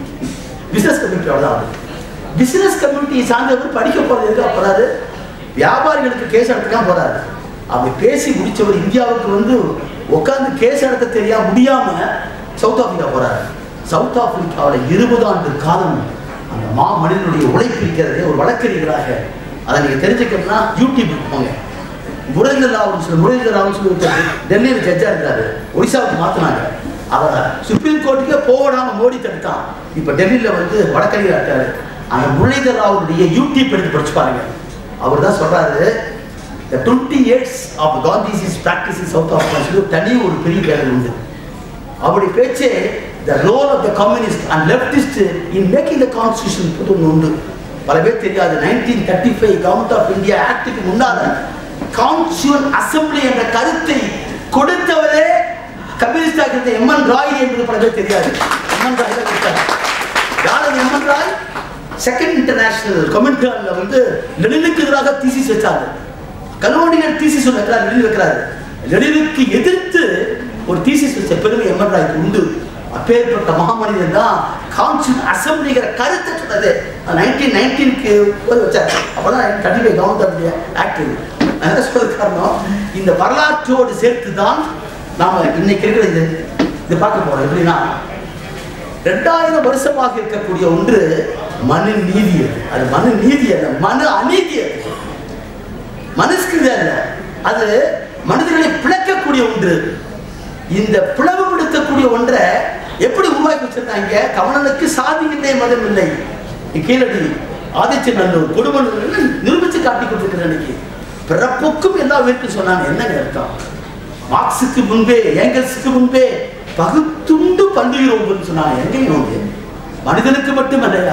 பிசினஸ் கம்யூனிட்டியோட தான் பிசினஸ் கம்யூனிட்டியை சார்ந்தவர் படிக்க போறது எதுக்காக போறாரு வியாபாரிகளுக்கு கேஸ் நடத்தலாம் போறாரு அப்படி பேசி முடிச்சவர் இந்தியாவுக்கு வந்து உட்கார்ந்து கேஸ் நடத்த தெரியாம முடியாம சவுத் ஆப்பிரிக்கா போறாரு சவுத் ஆப்பிரிக்காவில் இருபது ஆண்டு காலம் அந்த மா மனிதனுடைய உழைப்பு இருக்கிறது ஒரு வழக்கறிஞராக அதை நீங்க தெரிஞ்சுக்கணும்னா யூடியூப் போங்க முரளிதர் ராவ் சொல்லி முரளிதர் ராவ் சொல்லி ஒருத்தர் டெல்லியில் ஜட்ஜா இருந்தாரு ஒடிசாவுக்கு மாத்தினாங்க அவரை சுப்ரீம் கோர்ட்டுக்கே போடாம மோடி தடுத்தான் இப்ப டெல்லியில வந்து வழக்கறிஞர் இருக்காரு அந்த முரளிதர் ராவுடைய யூடியூப் எடுத்து படிச்சு பாருங்க அவர் தான் சொல்றாரு the 20 years of Gandhi's practice in South Africa சொல்லி தனி ஒரு பெரிய வேலை உண்டு அவருடைய பேச்சே the role of the communist and leftist in making the constitution புது ஒண்ணு உண்டு பல பேர் தெரியாது nineteen thirty five government of India ஆக்டுக்கு முன்னால கான்ஸ்டியூன் அசம்பிளி என்ற கருத்தை கொடுத்தவரே கம்யூனிஸ்டாக இருந்த எம்என் ராய் என்பது பல பேர் தெரியாது எம்என் ராய் தான் கொடுத்தாரு யார் அது எம்என் ராய் செகண்ட் இன்டர்நேஷனல் கமெண்ட்ல வந்து லெனினுக்கு எதிராக தீசிஸ் வச்சாரு கலோனியல் தீசிஸ் ஒன்று வைக்கிறார் லெனின் வைக்கிறாரு லெனினுக்கு எதிர்த்து ஒரு தீசிஸ் வச்ச பெருமை எம்என் ராய்க்கு உண்டு அப்பேற்பட்ட மகாமனிதன் தான் கான்ஸ்டியூன் அசம்பிளிங்கிற கருத்தை சொன்னது நைன்டீன் நைன்டீனுக்கு போய் வச்சார் அப்பதான் தேர்ட்டி ஃபைவ் கவர்மெண்ட் ஆக்ட் என்ன சொல்றது காரணம் இந்த வரலாற்றோடு சேர்த்து தான் நாம இன்னைக்கு இருக்கிற இது இது பார்க்க போறோம் எப்படின்னா ரெண்டாயிரம் வருஷமாக இருக்கக்கூடிய ஒன்று மனு நீதி அது. அது மனு நீதி அல்ல மனு அநீதி அது. மனுஸ்கிருதி அல்ல அது மனிதர்களை பிளக்கக்கூடிய ஒன்று இந்த பிளவுபடுத்தக்கூடிய ஒன்றை எப்படி உருவாக்கி வச்சிருந்தாங்க கவனனுக்கு சாதி இல்லை மதம் இல்லை கீழடி ஆதித்ய நல்லூர் கொடுமன் நிரூபிச்சு காட்டி கொடுத்துருக்கிறேன் இன்னைக்கு பிறப்புக்கும் எல்லா வீட்டுக்கும் சொன்னாங்க என்னங்க அர்த்தம் மார்க்ஸுக்கு முன்பே ஏங்கல்ஸுக்கு முன்பே பகுத்துண்டு பல்லுயிரோம்புன்னு சொன்னாங்க எங்கேயும் நோம்பு மனிதனுக்கு மட்டும் இல்லையா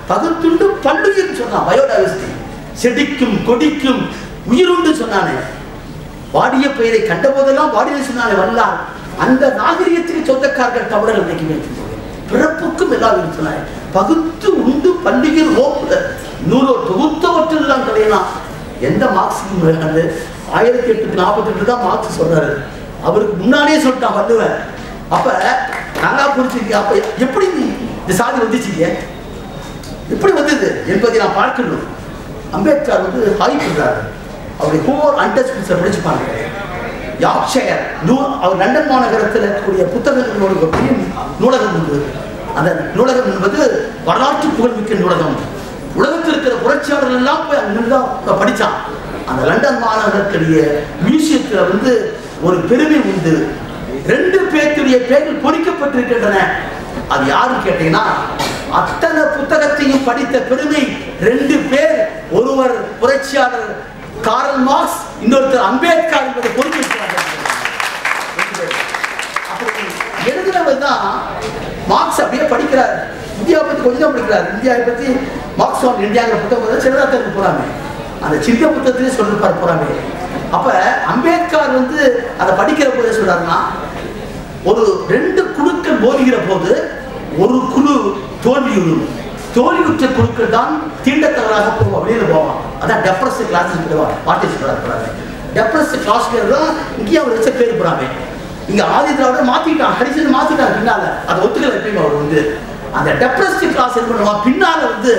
பகுத்துண்டு பல்லுயிர் சொன்னான் பயோடைவர்சிட்டி செடிக்கும் கொடிக்கும் உயிருண்டு சொன்னானே வாடிய பெயரை கண்ட போதெல்லாம் வாடிய சொன்னாலே வரலாறு அந்த நாகரிகத்துக்கு சொந்தக்காரர்கள் தமிழர்கள் இன்னைக்குமே பிறப்புக்கும் எல்லாம் இருக்கிறார் பகுத்து உண்டு பள்ளியில் ஓப்புல நூலோர் தொகுத்தவற்றெல்லாம் கிடையலாம் எந்த மார்க்ஸுக்கும் மேலாண்டு ஆயிரத்தி எட்நூத்தி நாற்பத்தி எட்டு தான் மார்க்ஸ் சொல்றாரு அவருக்கு முன்னாடியே சொல்லிட்டான் வள்ளுவன் அப்ப நல்லா புரிஞ்சுக்க அப்ப எப்படி இந்த சாதி வந்துச்சுங்க எப்படி வந்தது என்பதை நான் பார்க்கணும் அம்பேத்கர் வந்து ஹாய் பண்றாரு அவருடைய கோர் அண்டர்ஸ்பிரிட்ஸை படிச்சு பாருங்க யாக்ஷயர் நூ அவர் லண்டன் மாநகரத்தில் இருக்கக்கூடிய புத்தகங்களோட ஒரு பெரிய நூலகம் உண்டு அந்த நூலகம் என்பது வரலாற்று புகழ்மிக்க நூலகம் உலகத்தில் இருக்கிற புரட்சியாளர்கள் எல்லாம் போய் அங்கே தான் படித்தான் அந்த லண்டன் மாநகரத்துடைய மியூசியத்தில் வந்து ஒரு பெருமை உண்டு ரெண்டு பேருடைய பெயர்கள் பொறிக்கப்பட்டிருக்கின்றன அது யாருன்னு கேட்டீங்கன்னா அத்தனை புத்தகத்தையும் படித்த பெருமை ரெண்டு பேர் ஒருவர் புரட்சியாளர் காரல் மார்க்ஸ் இன்னொருத்தர் அம்பேத்கர் என்பதை பொறுப்பிருக்கிறார்கள் ரெண்டு பேர். அப்படி எழுதினவர் தான் மார்க்ஸ் அப்படியே படிக்கிறார் இந்தியாவை பத்தி கொஞ்சம் தான் படிக்கிறார் இந்தியாவை பத்தி மார்க்ஸ் ஆன் இந்தியாங்கிற புத்தகம் சின்னதாக தான் போறாமே அந்த சின்ன புத்தகத்திலே சொல்லிருப்பார் போறாமே அப்ப அம்பேத்கர் வந்து அதை படிக்கிற போது சொல்றாருன்னா ஒரு ரெண்டு குழுக்கள் மோதுகிற போது ஒரு குழு தோல்வியுறும் தோல்வியுற்ற குழுக்கள் தான் தீண்டத்தவராக போவோம் வெளியில போவான் அதான் டெப்ரஸ் கிளாஸ் பாட்டி சொல்றாரு டெப்ரஸ் கிளாஸ் தான் இங்கேயே அவர் வச்ச பேர் போறாங்க இங்க ஆதி திராவிட மாத்திட்டான் கடைசியில் மாத்திட்டாங்க பின்னால அதை ஒத்துக்கல எப்பயுமே அவர் வந்து அந்த டெப்ரஸ்ட் கிளாஸ் என்ன பண்ணுவான் பின்னால வந்து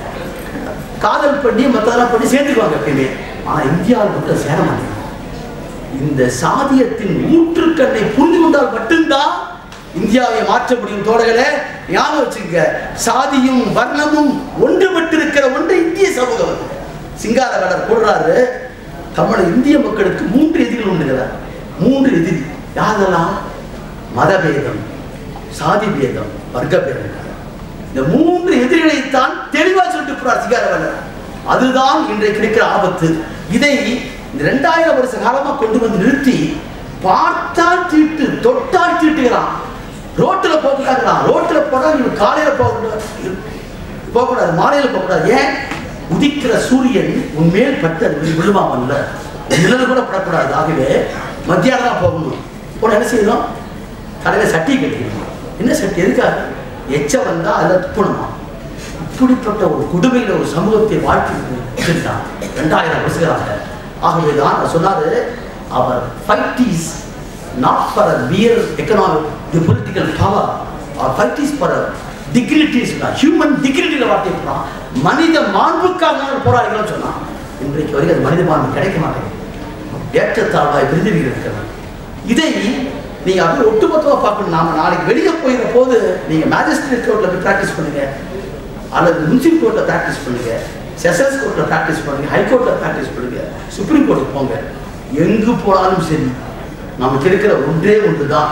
காதல் பண்ணி மற்றதெல்லாம் பண்ணி சேர்த்துக்குவாங்க எப்பயுமே ஆனா இந்தியாவில் மட்டும் சேர மாட்டேங்குது இந்த சாதியத்தின் ஊற்றுக்கண்ணை புரிந்து கொண்டால் மட்டும்தான் இந்தியாவை மாற்ற முடியும் தோழர்களே ஞாபகம் வச்சுங்க சாதியும் வர்ணமும் ஒன்றுபட்டிருக்கிற ஒன்று இந்திய சமூகம் சிங்காரவேலர் கூடுறாரு தமிழ் இந்திய மக்களுக்கு மூன்று எதிரிகள் உண்டுகிறார் மூன்று எதிரி யாரெல்லாம் மதபேதம் சாதி பேதம் வர்க்க பேதம் இந்த மூன்று எதிரிகளைத்தான் தெளிவா சொல்லிட்டு போறார் சிங்காரவேலர் அதுதான் இன்றைக்கு இருக்கிற ஆபத்து இதை இந்த ரெண்டாயிரம் வருஷ காலமா கொண்டு வந்து நிறுத்தி பார்த்தால் தீட்டு தொட்டால் தீட்டுகிறான் ரோட்டுல போகக்கூடாதுலாம் ரோட்டுல போனா நீ காலையில போகக்கூடாது போகக்கூடாது மாலையில போகக்கூடாது ஏன் உதிக்கிற சூரியன் உன் மேல் பட்டு அது வந்து விழுவாமல்ல நிழல் கூட படக்கூடாது ஆகவே மத்தியானம் தான் போகணும் போன என்ன செய்யணும் தலையில சட்டி கட்டிக்கணும் என்ன சட்டி எதுக்காக எச்ச வந்தா அதில் துப்பணுமா இப்படிப்பட்ட ஒரு கொடுமையில ஒரு சமூகத்தை வாழ்த்தி வச்சிருந்தான் ரெண்டாயிரம் வருஷங்களாக ஆகவே தான் அவர் சொன்னாரு அவர் fight is not for a mere economic the political power அவர் fight is for dignity human டிகிரிட்டியில் வார்த்தை போறான் மனித மாண்புக்காக நாங்கள் போராடிகளும் சொன்னான் இன்றைக்கு வரைக்கும் அது மனித மாண்பு கிடைக்க மாட்டேங்குது ஏற்றத்தாழ்வாய் பிரிதிவி இருக்கிறது இதை நீங்க அப்படியே ஒட்டுமொத்தமா பார்க்கணும் நாம நாளைக்கு வெளியே போயிற போது நீங்க மேஜிஸ்ட்ரேட் கோர்ட்ல போய் ப்ராக்டிஸ் பண்ணுங்க அல்லது முன்சிப் கோர்ட்ல ப்ராக்டிஸ் பண்ணுங்க செஷன்ஸ் கோர்ட்ல ப்ராக்டிஸ் பண்ணுங்க ஹைகோர்ட்ல ப்ராக்டிஸ் பண்ணுங்க சுப்ரீம் கோர்ட்டுக்கு போங்க எங்கு போனாலும் சரி நமக்கு இருக்கிற ஒன்றே ஒன்று தான்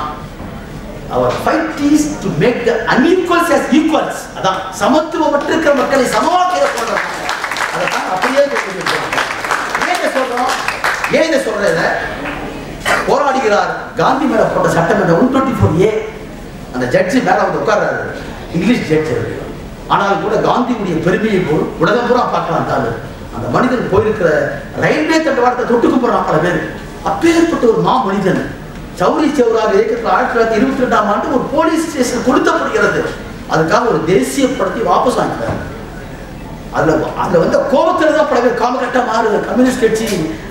அவர் fight is to make the unequals as equals அதான் சமத்துவமற்ற இருக்கிற மக்களை சமவாக்கிய சொல்றாங்க அதை தான் அப்படியே சொல்லியிருக்கிறாங்க. ஏன் இதை சொல்றோம் ஏன் இதை சொல்றத போராடுகிறார் காந்தி மேல போட்ட சட்டமன்ற ஒன் டுவெண்ட்டி ஃபோர் ஏ அந்த ஜட்ஜி மேல வந்து உட்கார்றாரு இங்கிலீஷ் ஜட்ஜ் ஆனால் கூட காந்தியுடைய பெருமையை போல் உலகம் பூரா பார்க்கலாம் தாள் அந்த மனிதன் போயிருக்கிற ரயில்வே தண்டவாளத்தை தொட்டுக்கு போறான் பல பேர் அப்பேற்பட்ட ஒரு மா மனிதன் சௌரி சௌராக இயக்கத்தில் ஆயிரத்தி தொள்ளாயிரத்தி இருபத்தி ரெண்டாம் ஆண்டு ஒரு போலீஸ் ஸ்டேஷன் கொடுத்தப்படுகிறது அதுக்காக ஒரு தேசிய படத்தை வாபஸ் வாங்கிட்டார் அதுல அதுல வந்து கோபத்துல தான் பல பேர் காமகட்டா மாறு கம்யூனிஸ்ட் கட்சி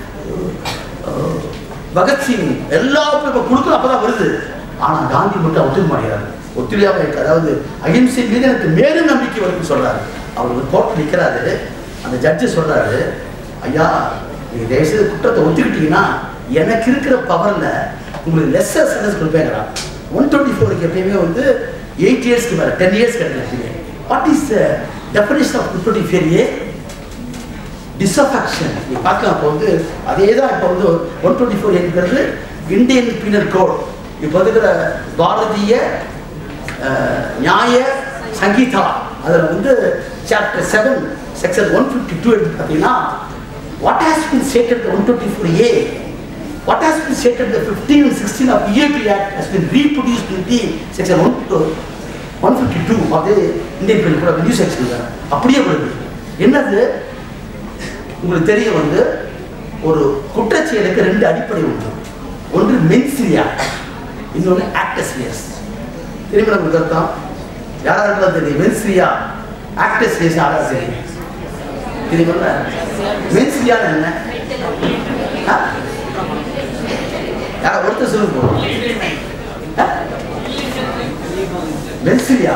அஹ், பகத்சிங் எல்லா இப்போ கொடுக்கணும் அப்பதான் வருது ஆனா காந்தி மட்டும் ஒத்துக்க மாட்டேங்கிறாரு ஒத்துழையாம இருக்கு அதாவது அகிம்சை மீது எனக்கு மேலும் நம்பிக்கை வருதுன்னு சொல்றாரு அவர் வந்து கோர்ட் நிற்கிறாரு அந்த ஜட்ஜு சொல்றாரு ஐயா நீங்க தயவுசெய்து குற்றத்தை ஒத்துக்கிட்டீங்கன்னா எனக்கு இருக்கிற பவர்ல உங்களுக்கு லெஸ்ஸர் சென்டென்ஸ் கொடுப்பேங்கிறான் ஒன் டுவெண்ட்டி ஃபோருக்கு எப்பயுமே வந்து எயிட் இயர்ஸ்க்கு மேலே டென் இயர்ஸ் கிடையாது what is the definition of twenty four A disaffection நீ பார்க்கலாம் இப்போ வந்து அதே தான் இப்போ வந்து ஒன் டுவெண்ட்டி ஃபோர் என்கிறது இந்தியன் பீனல் கோட் இப்போ இருக்கிற பாரதிய அஹ், நியாய சங்கீதா அதில் வந்து chapter seven section one fifty two எடுத்து பார்த்தீங்கன்னா what has been stated one twenty four A What has been stated in the 15 and 16 of EAP Act has been reproduced in the section 1 to one fifty two அது Indian penal code news accident அப்படியே வருது என்னது உங்களுக்கு தெரிய வந்து ஒரு குற்றச்செயலுக்கு ரெண்டு அடிப்படை உண்டு ஒன்று மென்சிரியா இன்னொன்று ஆக்டஸ்லியஸ் திரும்ப நமக்கு அர்த்தம் யாரா இருந்தாலும் தெரியும் மென்சிரியா ஆக்டஸ்லியஸ் யாரா தெரியும் தெரியுமில்ல மென்சிரியான்னு என்ன ஆ? யாரா ஒருத்தர் சொல்லுங்க போதும் மென்சிரியா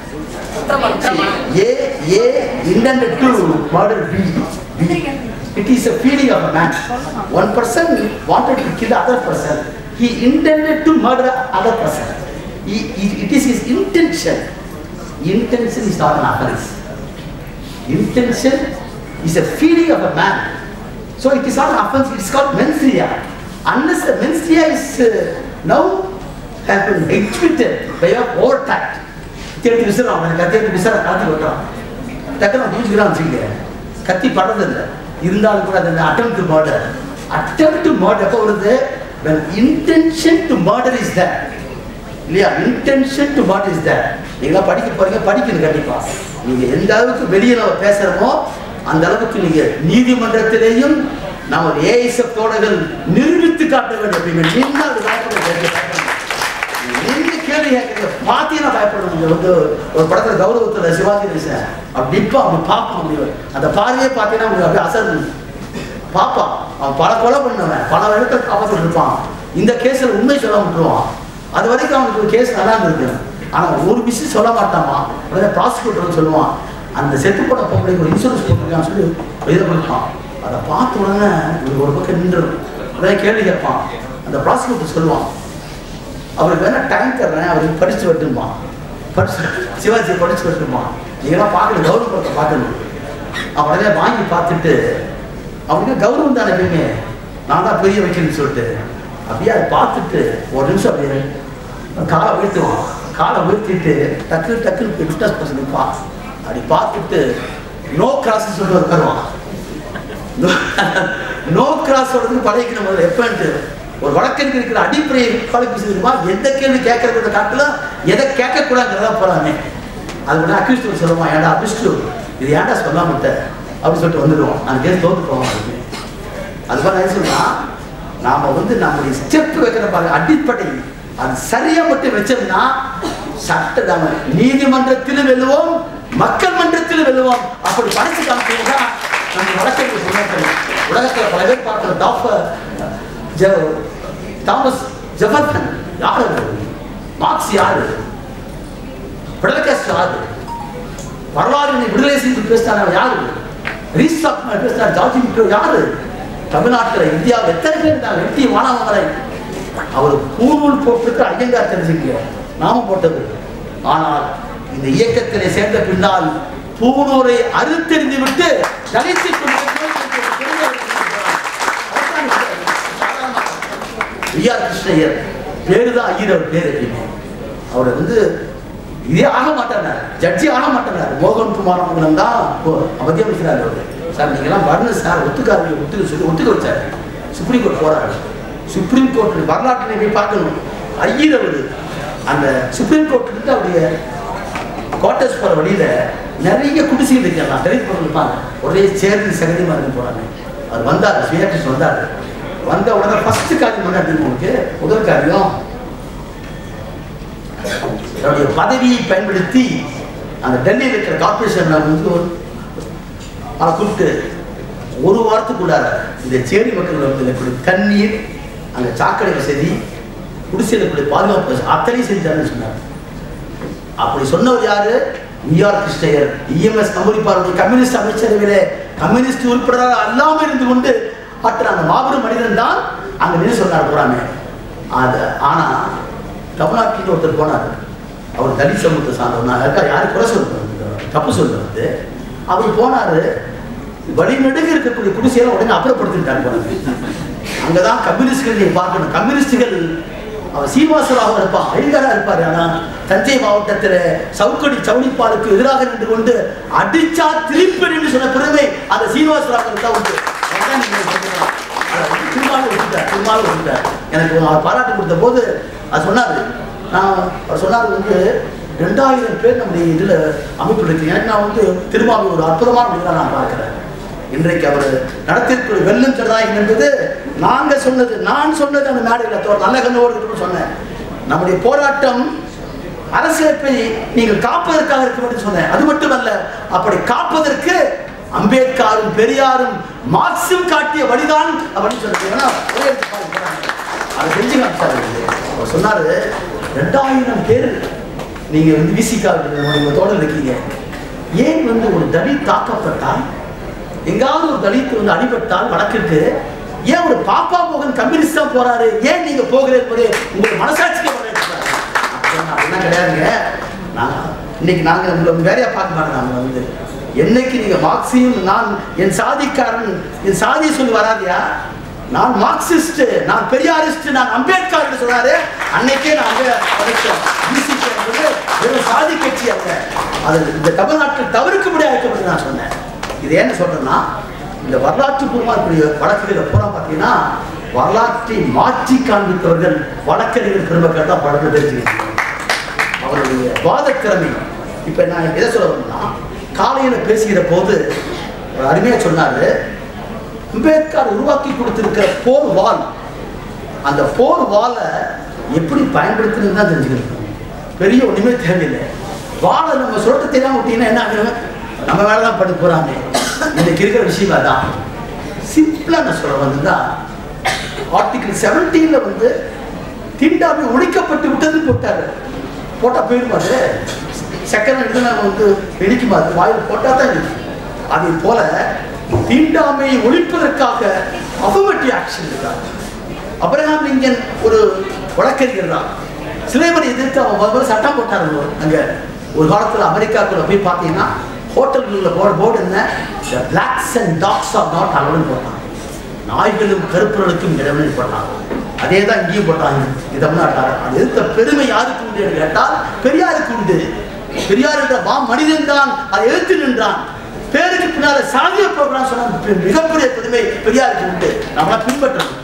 A A intended to murder B. B. It is a feeling of a man. One person wanted to kill the other person. He intended to murder other person. He, it, it is his intention. Intention is not an offense. Intention is a feeling of a man. So it is not an offense. It is called mensria. Unless the mensria is uh, now has been executed by a overtact. தேடி விசிறான் அவன் கத்தி எடுத்து விசிற காத்தி விட்டுறான் டக்குனு பூச்சிக்கிறான் வச்சுக்க கத்தி படுறதில்லை இருந்தாலும் கூட அது attempt to murder attempt to murder எப்போ வருது when intention to murder is there இல்லையா intention to murder is there நீங்களாம் படிக்க போறீங்க படிக்கணும் கண்டிப்பா நீங்க எந்த அளவுக்கு வெளியே நம்ம பேசுறோமோ அந்த அளவுக்கு நீங்க நீதிமன்றத்திலேயும் நம்ம ஏஎஸ்எஃப் தோழர்கள் நிரூபித்து காட்ட வேண்டும் அப்படிங்க நின்று அது பயப்பட நின்று கேள்வி கேட்கறது பார்த்தீங்கன்னா பயப்படணும் இங்க வந்து ஒரு படத்துல கௌரவத்துல சிவாஜி கணேசன் அப்படி நிற்பான் அப்படி பார்ப்பான் அப்படி அந்த பார்வையே பார்த்தீங்கன்னா உங்களுக்கு அப்படியே அசர் பார்ப்பான் அவன் பல கொலை பண்ணவன் பல இடத்துல காப்பாற்றிட்டு இருப்பான் இந்த கேஸில் உண்மை சொல்ல விட்டுருவான் அது வரைக்கும் அவனுக்கு ஒரு கேஸ் நல்லா இருக்கு ஆனா ஒரு விஷயம் சொல்ல மாட்டாமா உடனே ப்ராசிக்யூட்டர் சொல்லுவான் அந்த செத்து போன பொம்பளைக்கு ஒரு இன்சூரன்ஸ் போட்டிருக்கான்னு சொல்லி எழுத கொடுப்பான் அதை பார்த்த உடனே இவனுக்கு ஒரு பக்கம் நின்று உடனே கேள்வி கேட்பான் அந்த ப்ராசிக்யூட்டர் சொல்லுவான் அவருக்கு வேணா டைம் தர்றேன் அவருக்கு படிச்சு வரட்டுமா படிச்சு சிவாஜி படிச்சு வரட்டுமா நீங்களாம் பார்க்கணும் கௌரவத்தை பார்க்கணும் அவன் உடனே வாங்கி பார்த்துட்டு அவனுக்கு கௌரவம் தானே எப்பயுமே நான் தான் பெரிய வைக்கணும்னு சொல்லிட்டு அப்படியே அதை பார்த்துட்டு ஒரு நிமிஷம் அப்படியே காலை உயர்த்துவான் காலை உயர்த்திட்டு டக்கு டக்குன்னு போய் பிஸ்னஸ் பர்சன் நிற்பான் அப்படி பார்த்துட்டு நோ கிராஸ் சொல்லிட்டு உட்காருவான் நோ கிராஸ் சொல்றதுக்கு பழகிக்கணும் முதல்ல எப்பன்ட்டு ஒரு வழக்கறிஞர் இருக்கிற அடிப்படை குவாலிஃபிகேஷன் இருக்குமா எந்த கேள்வி கேட்கறத காட்டிலும் எதை கேட்கக்கூடாதுங்கிறதா போறாங்க அது கூட அக்யூஸ்ட் சொல்லுவான் ஏன்டா அக்யூஸ்ட் இது ஏன்டா சொல்லாம விட்ட அப்படின்னு சொல்லிட்டு வந்துடுவோம் அந்த கேஸ் தோத்து போவோம் அப்படின்னு அது மாதிரி என்ன சொன்னா நாம வந்து நம்முடைய ஸ்டெப் வைக்கிற பாருங்க அடிப்படை அது சரியா மட்டும் வச்சோம்னா சட்ட நாம நீதிமன்றத்திலும் வெல்லுவோம் மக்கள் மன்றத்திலும் வெல்லுவோம் அப்படி படிச்சு காமிச்சீங்கன்னா நம்ம வழக்கறிஞர் முன்னேற்றம் உலகத்துல பல பேர் பார்க்கிற டாக்டர் ஜெ- தாமஸ் ஜெபர்டன் யார் அது? மார்க்ஸ் யாரு பிடலகஸ் யாரு வரலாறு விடுதலை செய்து பேசினார் யாரு ரீஸ்டாக் பேசினார் ஜார்ஜி மிட்டோ யாரு தமிழ்நாட்டுல இந்தியாவில் எத்தனை பேர் இருந்தாங்க வெட்டி மாணவங்களை அவர் பூநூல் போட்டுட்டு ஐயங்கார் தெரிஞ்சுக்க நாம போட்டது ஆனால் இந்த இயக்கத்திலே சேர்ந்த பின்னால் பூநூரை அறுத்தெறிந்து விட்டு தலித்து ஐயார் கிருஷ்ணய்யர் பேரு தான் ஐயர் அவர் பேர் எப்பயுமே அவர் வந்து இதே ஆக மாட்டார் ஜட்ஜி ஆக மாட்டார் மோகன் குமார் மங்கலம் தான் மத்திய அமைச்சராக அவர் சார் நீங்களாம் வரணும் சார் ஒத்துக்காரங்க ஒத்துக்க சொல்லி ஒத்துக்க வச்சார் சுப்ரீம் கோர்ட் போறாரு சுப்ரீம் கோர்ட் வரலாற்றினை போய் பார்க்கணும் ஐயர் அவர் அந்த சுப்ரீம் கோர்ட்ல இருந்து அவருடைய குவார்டர்ஸ் போற வழியில நிறைய குடிசைகள் இருக்கலாம் டெலிட் பண்ணிருப்பாங்க ஒரே சேர்ந்து சகதியமா இருந்து போறாங்க அவர் வந்தார் சுயாட்சி வந்தார் வந்த உடனே ஃபர்ஸ்ட் காரியம் என்ன தெரியுமா உங்களுக்கு முதல் காரியம் தன்னுடைய பதவியை பயன்படுத்தி அந்த டெல்லியில் இருக்கிற கார்பரேஷன் வந்து ஒரு அவனை கூப்பிட்டு ஒரு வாரத்துக்குள்ளார இந்த சேரி மக்கள் வந்து இப்படி தண்ணீர் அங்க சாக்கடை வசதி குடிசையில் இப்படி பாதுகாப்பு வசதி அத்தனை செஞ்சாருன்னு சொன்னார் அப்படி சொன்னவர் யாரு விஆர் கிருஷ்ணயர் இஎம்எஸ் கம்பளிப்பாருடைய கம்யூனிஸ்ட் அமைச்சரவையிலே கம்யூனிஸ்ட் உறுப்பினராக அல்லாமல் இருந்து கொண்டு ஆற்ற அந்த மாபெரும் மனிதன் தான் அங்க நின்று சொன்னார் போறாமே அது ஆனா தமிழ்நாட்டில் ஒருத்தர் போனார் அவர் தலித் சமூகத்தை சார்ந்தவர் நான் யாருக்கா யாரும் குறை சொல்றது தப்பு சொல்றது வந்து அவர் போனாரு வழிநெடுக இருக்கக்கூடிய குடிசையெல்லாம் உடனே அப்புறப்படுத்திட்டாங்க போனாங்க அங்கதான் கம்யூனிஸ்ட்கள் நீங்க பார்க்கணும் கம்யூனிஸ்டுகள் அவர் சீனிவாசராக இருப்பான் ஐங்கரா இருப்பாரு ஆனா தஞ்சை மாவட்டத்துல சவுக்கடி சவுளிப்பாலுக்கு எதிராக நின்று கொண்டு அடிச்சா திருப்பி சொன்ன பெருமை அந்த சீனிவாசராக தான் உண்டு அதான் நீங்க சொல்றீங்க. அதை திருமாலும் விட்டுட்டார் திருமாலும் விட்டுட்டார் எனக்கு அவர் பாராட்டு கொடுத்த போது அது சொன்னாரு நான் அவர் சொன்னார் வந்து ரெண்டாயிரம் பேர் நம்முடைய இதில் அமைப்பு இருக்கு எனக்கு நான் வந்து திருமாவை ஒரு அற்புதமான மனிதனாக நான் பார்க்கிறேன் இன்றைக்கு அவர் நடத்திருக்கிற வெள்ளம் ஜனநாயகம் என்பது நாங்க சொன்னது நான் சொன்னது அந்த மேடையில் தோற நல்ல கண்ணோடு இருக்குன்னு சொன்னேன் நம்முடைய போராட்டம் அரசியலமைப்பை நீங்கள் காப்பதற்காக இருக்க வேண்டும் சொன்னேன் அது மட்டுமல்ல அப்படி காப்பதற்கு அம்பேத்கரும் பெரியாரும் மார்க்சும் காட்டிய வழிதான் அப்படின்னு சொன்னது ஏன்னா ஒரே இடத்துல பாருங்க, பாருங்க. அதை செஞ்சு காமிச்சாரு இவரு. அவர் சொன்னாரு ரெண்டாயிரம் பேர் நீங்க வந்து விசிகா நீங்க தோழர் இருக்கீங்க ஏன் வந்து ஒரு தலித் தாக்கப்பட்டால் எங்காவது ஒரு தலித் வந்து அடிபட்டால் வழக்கிற்கு ஏன் ஒரு பாப்பா மோகன் கம்யூனிஸ்ட் தான் போறாரு ஏன் நீங்க போகிறேன் என்பது உங்களுக்கு மனசாட்சிக்கு வர அப்படிலாம் கிடையாதுங்க நாங்க இன்னைக்கு நாங்க உங்களை வேறையா பார்க்க மாட்டோம் நாங்க வந்து என்னைக்கு நீங்க மார்க்சியம் நான் என் சாதிக்காரன் என் சாதியை சொல்லி வராதியா நான் மார்க்சிஸ்ட் நான் பெரியாரிஸ்ட் நான் அம்பேத்கர் சொன்னாரு அன்னைக்கே நான் அங்க படிச்சோம் BCK என்பது வெறும் சாதி கட்சி அல்ல அது இந்த தமிழ்நாட்டில் தவிர்க்க முடியாது இருக்கப்படுது நான் சொன்னேன் இது என்ன சொல்றேன்னா இந்த வரலாற்று பூர்வமாக இருக்கக்கூடிய வழக்குகளை பூரா பார்த்தீங்கன்னா வரலாற்றை மாற்றி காண்பித்தவர்கள் வழக்கறிஞர் பெருமக்கள் தான் பழக்கம் தெரிஞ்சுக்கணும் அவருடைய வாத திறமை இப்ப நான் எதை சொல்ல வரேன்னா காலையில பேசுகிற போது ஒரு அருமையா சொன்னாரு அம்பேத்கர் உருவாக்கி கொடுத்திருக்கிற போர் வால் அந்த போர் வாலை எப்படி பயன்படுத்தணும்னு தான் தெரிஞ்சுக்கணும் பெரிய ஒண்ணுமே தேவையில்லை வாழை நம்ம சொல்லிட்டு தெரியாம விட்டீங்கன்னா என்ன ஆகும் நம்ம மேல தான் படுத்து போறாங்க இன்னைக்கு இருக்கிற விஷயம் அதான் சிம்பிளா நான் சொல்ல வந்துதா ஆர்டிகிள் செவன்டீன்ல வந்து தீண்டாமை ஒழிக்கப்பட்டு விட்டதுன்னு போட்டாரு போட்டா போயிருமா அது செகண்ட் எடுத்து நம்ம வந்து வெடிக்குமா அது வாயில் போட்டா தான் இருக்கு அதே போல தீண்டாமையை ஒழிப்பதற்காக அஃபர்மேட்டிவ் ஆக்ஷன் இருக்காங்க அப்ரஹாம் லிங்கன் ஒரு வழக்கறிஞர் தான் சிலைவரை எதிர்த்து அவன் முதல்ல சட்டம் போட்டாரு அங்க ஒரு காலத்துல அமெரிக்காக்குள்ள போய் பார்த்தீங்கன்னா ஹோட்டல்களில் போட போர்டு என்ன blacks and dogs are not allowed போட்டான் நாய்களும் கருப்பர்களுக்கும் இடம்னு போட்டான் அதே தான் இங்கேயும் போட்டாங்க இது தமிழ்நாட்டார் அது எதிர்த்த பெருமை யாருக்கு உண்டு என்று கேட்டால் பெரியாருக்கு உண்டு பெரியார் என்ற மா மனிதன் தான் அதை எதிர்த்து நின்றான் பேருக்கு பின்னால சாதிய ப்ரோக்ராம் சொன்ன மிகப்பெரிய பெருமை பெரியாருக்கு உண்டு நம்மளா பின்பற்றணும்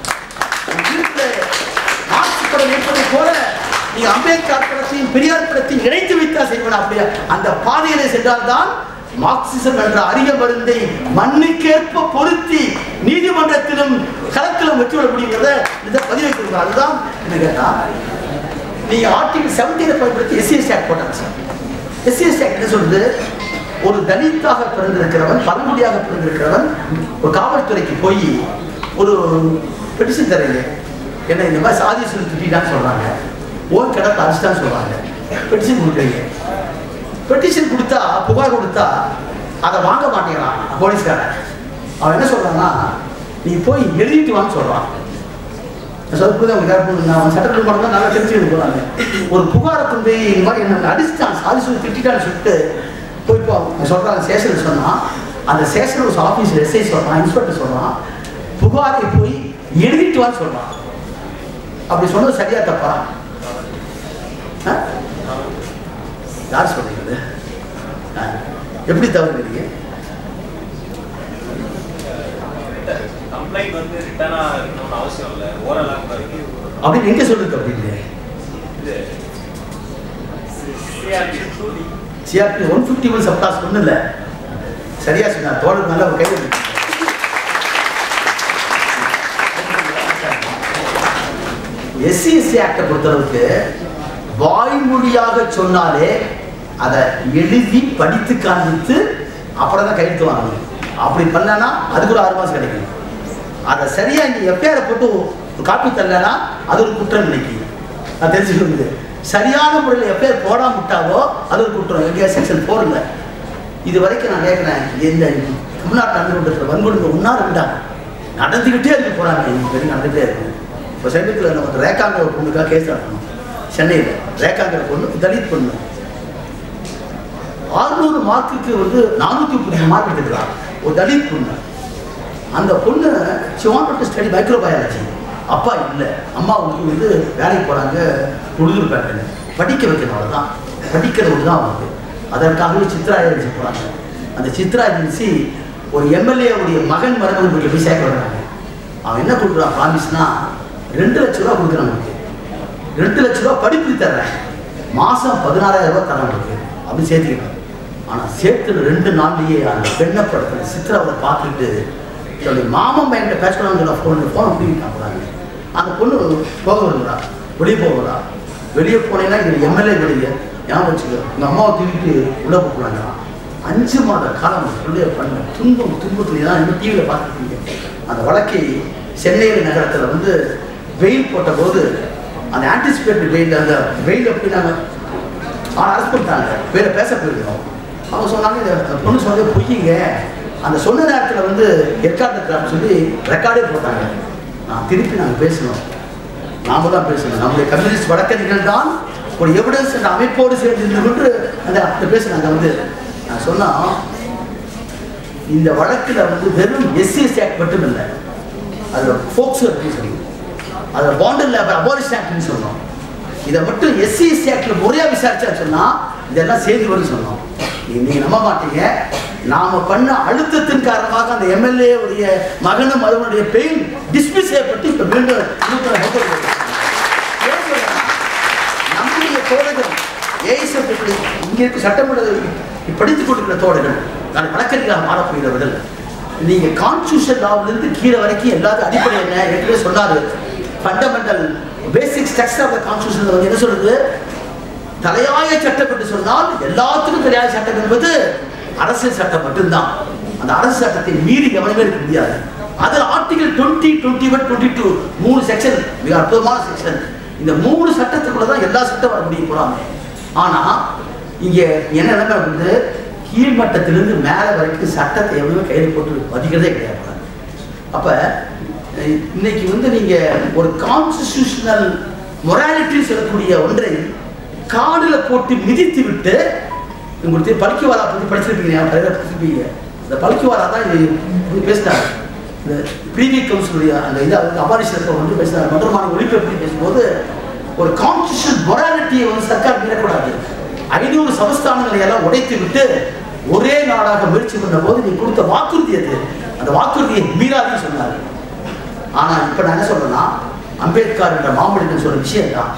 மார்க்ஸ் படம் இருப்பதை போல நீ அம்பேத்கர் படத்தையும் பெரியார் படத்தையும் இணைத்து வைத்தா செய்வன அப்படியே அந்த பாதையிலே சென்றால்தான் மார்க்சிசம் என்ற அரிய மருந்தை மண்ணுக்கேற்ப பொருத்தி நீதிமன்றத்திலும் களத்திலும் வெற்றி விட முடியுங்கிறத இந்த பதிவை கொடுக்குறாங்க அதுதான் என்ன கேட்டா நீங்க ஆர்டிகல் செவன்டீனை பயன்படுத்தி எஸ்சிஎஸ் ஆக்ட் போட்டாங்க சார் எஸ்சிஎஸ் ஆக்ட் என்ன சொல்லுது ஒரு தலித்தாக பிறந்திருக்கிறவன் பழங்குடியாக பிறந்திருக்கிறவன் ஒரு காவல்துறைக்கு போய் ஒரு பெட்டிஷன் தரீங்க என்ன இந்த மாதிரி சாதி சொல்லி திட்டான்னு சொல்றாங்க ஓன் கிடப்பு அடிச்சுட்டான்னு சொல்றாங்க பெட்டிஷன் கொடுக்குறீங்க பெட்டிஷன் கொடுத்தா புகார் கொடுத்தா அதை வாங்க மாட்டேங்கிறான் போலீஸ்காரன் அவன் என்ன சொல்றான்னா நீ போய் எழுதிட்டு வான்னு சொல்றான் சொல்லுறது அவங்க கேட்போம் நான் சட்டத்தில் மட்டும் நல்லா தெரிஞ்சுக்கிட்டு போறாங்க ஒரு புகாரை கொண்டு போய் இந்த மாதிரி என்ன அடிச்சுட்டான் சாதி சொல்லி திட்டான்னு சொல்லிட்டு போய் இப்போ அவங்க சொல்றாங்க ஸ்டேஷனில் சொன்னா அந்த ஸ்டேஷன் ஒரு ஆஃபீஸர் எஸ்ஐ சொல்றான் இன்ஸ்பெக்டர் சொல்றான் புகாரை போய் எழுதிட்டு வான்னு சொல்றான் அப்படி சொன்னது சரியா தப்பா ஆ? யார் சொல்றீங்க அது? ஆ. எப்படி தவறுகிறீங்க கம்ப்ளைண்ட் வந்து ரிட்டனா இருக்கணும்னு அவசியம் இல்லை ஓரலா கூட இருக்கு அப்படின்னு எங்க சொல்லுது அப்படின்னு இது சிஆர்பி டூடி சிஆர்பி ஒன் ஃபிஃப்டி ஒன் சப்டாஸ் ஒன்றும் இல்லை சரியா சொன்னார் தோழர் மேல ஒரு கை வைங்க. எஸ்சி எஸ்சி ஆக்டை பொறுத்தளவுக்கு வாய்மொழியாக சொன்னாலே அதை எழுதி படித்து காண்பித்து அப்புறம் தான் கையெழுத்து வாங்கணும் அப்படி பண்ணலன்னா அதுக்கு ஒரு ஆறு மாதம் கிடைக்கும் அதை சரியா நீ எஃப்ஐஆரை போட்டு ஒரு காப்பி தரலன்னா அது ஒரு குற்றம் இன்னைக்கு நான் தெரிஞ்சுக்கிறது சரியான முறையில் எஃப்ஐஆர் போடாம விட்டாவோ அது ஒரு குற்றம் எங்கேயா செக்ஷன் போர்ல இது வரைக்கும் நான் கேட்குறேன் இந்த தமிழ்நாட்டு நடந்து கொண்டிருக்கிற வன்கொடுமை உண்ணாரு விடாங்க நடந்துக்கிட்டே இருக்கு போறாங்க இன்னைக்கு வரைக்கும் நடந்துகிட்டே இருக்கு இப்போ சமீபத்தில் நம்ம ரேகாங்கிற ஒரு பொண்ணுக்காக கேஸ் நடத்தணும் சென்னையில் ரேகாங்கிற பொண்ணு தலித் பொண்ணு ஆறுநூறு மார்க்குக்கு வந்து நானூற்றி முப்பது மார்க் எடுத்துக்கிறான் ஒரு தலித் பொண்ணு அந்த பொண்ணு சிவான் ஸ்டடி மைக்ரோபயாலஜி அப்பா இல்லை அம்மா வந்து வந்து வேலைக்கு போகிறாங்க உழுதூர் பேட்டர்னு படிக்க வைக்கணும் அவ்வளோதான் படிக்கிறது தான் அவங்களுக்கு அதற்காகவே சித்ரா ஏஜென்சி போகிறாங்க அந்த சித்ரா ஏஜென்சி ஒரு எம்எல்ஏ உடைய மகன் மருமகன் வீட்டில் போய் சேர்க்க வர்றாங்க அவன் என்ன கொடுக்குறான் ப்ராமிஸ்னா ரெண்டு லட்ச ரூபா கொடுக்குறான் அவனுக்கு ரெண்டு லட்ச ரூபா படிப்பு தர்றேன் மாதம் பதினாறாயிரம் ரூபாய் தரம் இருக்கு அப்படி சேர்த்துக்கிட்டாங்க ஆனால் சேர்த்துல ரெண்டு நாள்லயே அந்த பெண்ணை படத்துல சித்திராவை பார்த்துட்டு தன்னுடைய மாமன் பையன்கிட்ட பேசணுங்கிற ஃபோன் ஃபோனை பிடிக்கிட்டான் போறாங்க அந்த பொண்ணு போக வருகிறா வெளியே போகிறா வெளியே போனீங்கன்னா இங்கே எம்எல்ஏ வெளியே ஞாபகம் வச்சுக்கோ உங்கள் அம்மாவை தூக்கிட்டு உள்ளே போகிறாங்க அஞ்சு மாத காலம் பிள்ளைய பண்ண துன்பம் துன்பத்தில் தான் இன்னும் டிவியில் பார்த்துருக்கீங்க அந்த வழக்கை சென்னை நகரத்தில் வந்து வெயில் போட்ட போது அந்த ஆன்டிசிபேட்டட் வெயில் அந்த வெயில் எப்படி நாங்கள் அவனை அரெஸ்ட் பண்ணிட்டாங்க வேற பேச போயிருக்கோம் அவங்க சொன்னாங்க இந்த அந்த பொண்ணு சொன்னது பொய்யுங்க அந்த சொன்ன நேரத்தில் வந்து எக்கார்டு சொல்லி ரெக்கார்டே போட்டாங்க நான் திருப்பி நாங்கள் பேசணும் நாம தான் பேசணும் நம்முடைய கம்யூனிஸ்ட் வழக்கறிஞர்கள் தான் ஒரு எவிடன்ஸ் என்ற அமைப்போடு சேர்ந்து இருந்து கொண்டு அந்த அந்த பேசுனாங்க வந்து நான் சொன்னா இந்த வழக்கில் வந்து வெறும் எஸ்சிஎஸ் ஆக்ட் மட்டும் இல்லை அதில் ஃபோக்ஸோ அப்படின்னு சொல்லி அதில் பாண்டல் லேபர் அபாலிஷ் ஆக்ட்னு சொன்னோம் இதை மட்டும் எஸ்சிஎஸ்சி ஆக்ட்ல முறையாக விசாரிச்சா சொன்னா இதெல்லாம் சேர்ந்து வரும்னு சொன்னோம் நீ- நீங்க நம்ப மாட்டீங்க நாம பண்ண அழுத்தத்தின் காரணமாக அந்த எம்எல்ஏ உடைய மகனும் மருமனுடைய பெயின் டிஸ்மிஸ் செய்யப்பட்டு இப்ப மீண்டும் நூத்தன ஹெக்டர் இருக்கு. ஏன் சொல்றேன்னா, நம்முடைய தோழர்கள் ஏஎஸ்எஃப் இங்க இருக்க சட்டமன்ற படித்துக் கொண்டிருக்கிற தோழர்கள் நான் வழக்கறிஞராக மாறப்போகிறவர்கள் நீங்க கான்ஸ்டியூஷன் லாவிலிருந்து கீழே வரைக்கும் எல்லாத்துக்கும் அடிப்படை என்ன ஏற்கனவே சொன்னாரு fundamental basic structure of the constitution வந்து என்ன சொல்றது தலையாய சட்டம் என்று சொன்னால் எல்லாத்துக்கும் தலையாய சட்டம் என்பது அரசியல் சட்டம் மட்டும்தான் அந்த அரசு சட்டத்தை மீறி கவனமே இருக்க முடியாது அதில் article twenty twenty one twenty two மூணு செக்ஷன் மிக அற்புதமான செக்ஷன் இந்த மூணு சட்டத்துக்குள்ள தான் எல்லா சட்டம் வர முடியும் போறாங்க ஆனா இங்க என்ன நிலைமை வந்து கீழ்மட்டத்திலிருந்து மேலே வரைக்கும் சட்டத்தை எவ்வளவு கையில் போட்டு மதிக்கிறதே கிடையாது அப்ப அஹ், இன்னைக்கு வந்து நீங்க ஒரு கான்ஸ்டிடியூஷனல் மொராலிட்டி சொல்லக்கூடிய ஒன்றை காடுல போட்டு மிதித்து விட்டு உங்களுக்கு பல்கிவாரா பத்தி படிச்சிருப்பீங்க ஞாபகம் இருக்கா? படிச்சிருப்பீங்க இந்த பல்கிவாரா தான் இது இது பேசினார் இந்த பிரிவி கவுன்சிலுடைய அந்த இது வந்து அபாரிஷத்தை வந்து பேசினார் மன்றமான ஒழிப்பை பற்றி பேசும்போது ஒரு கான்ஸ்டியூஷன் மொராலிட்டியை வந்து சர்க்கார் மீறக்கூடாது ஐநூறு சமஸ்தானங்களை எல்லாம் உடைத்து விட்டு ஒரே நாடாக முயற்சி பண்ண போது நீ கொடுத்த வாக்குறுதி அது அந்த வாக்குறுதியை மீறாதுன்னு சொன்னார் ஆனா இப்ப நான் என்ன சொல்றேன்னா அம்பேத்கர் என்ற மாமனிதன் சொல்ற விஷயம் தான்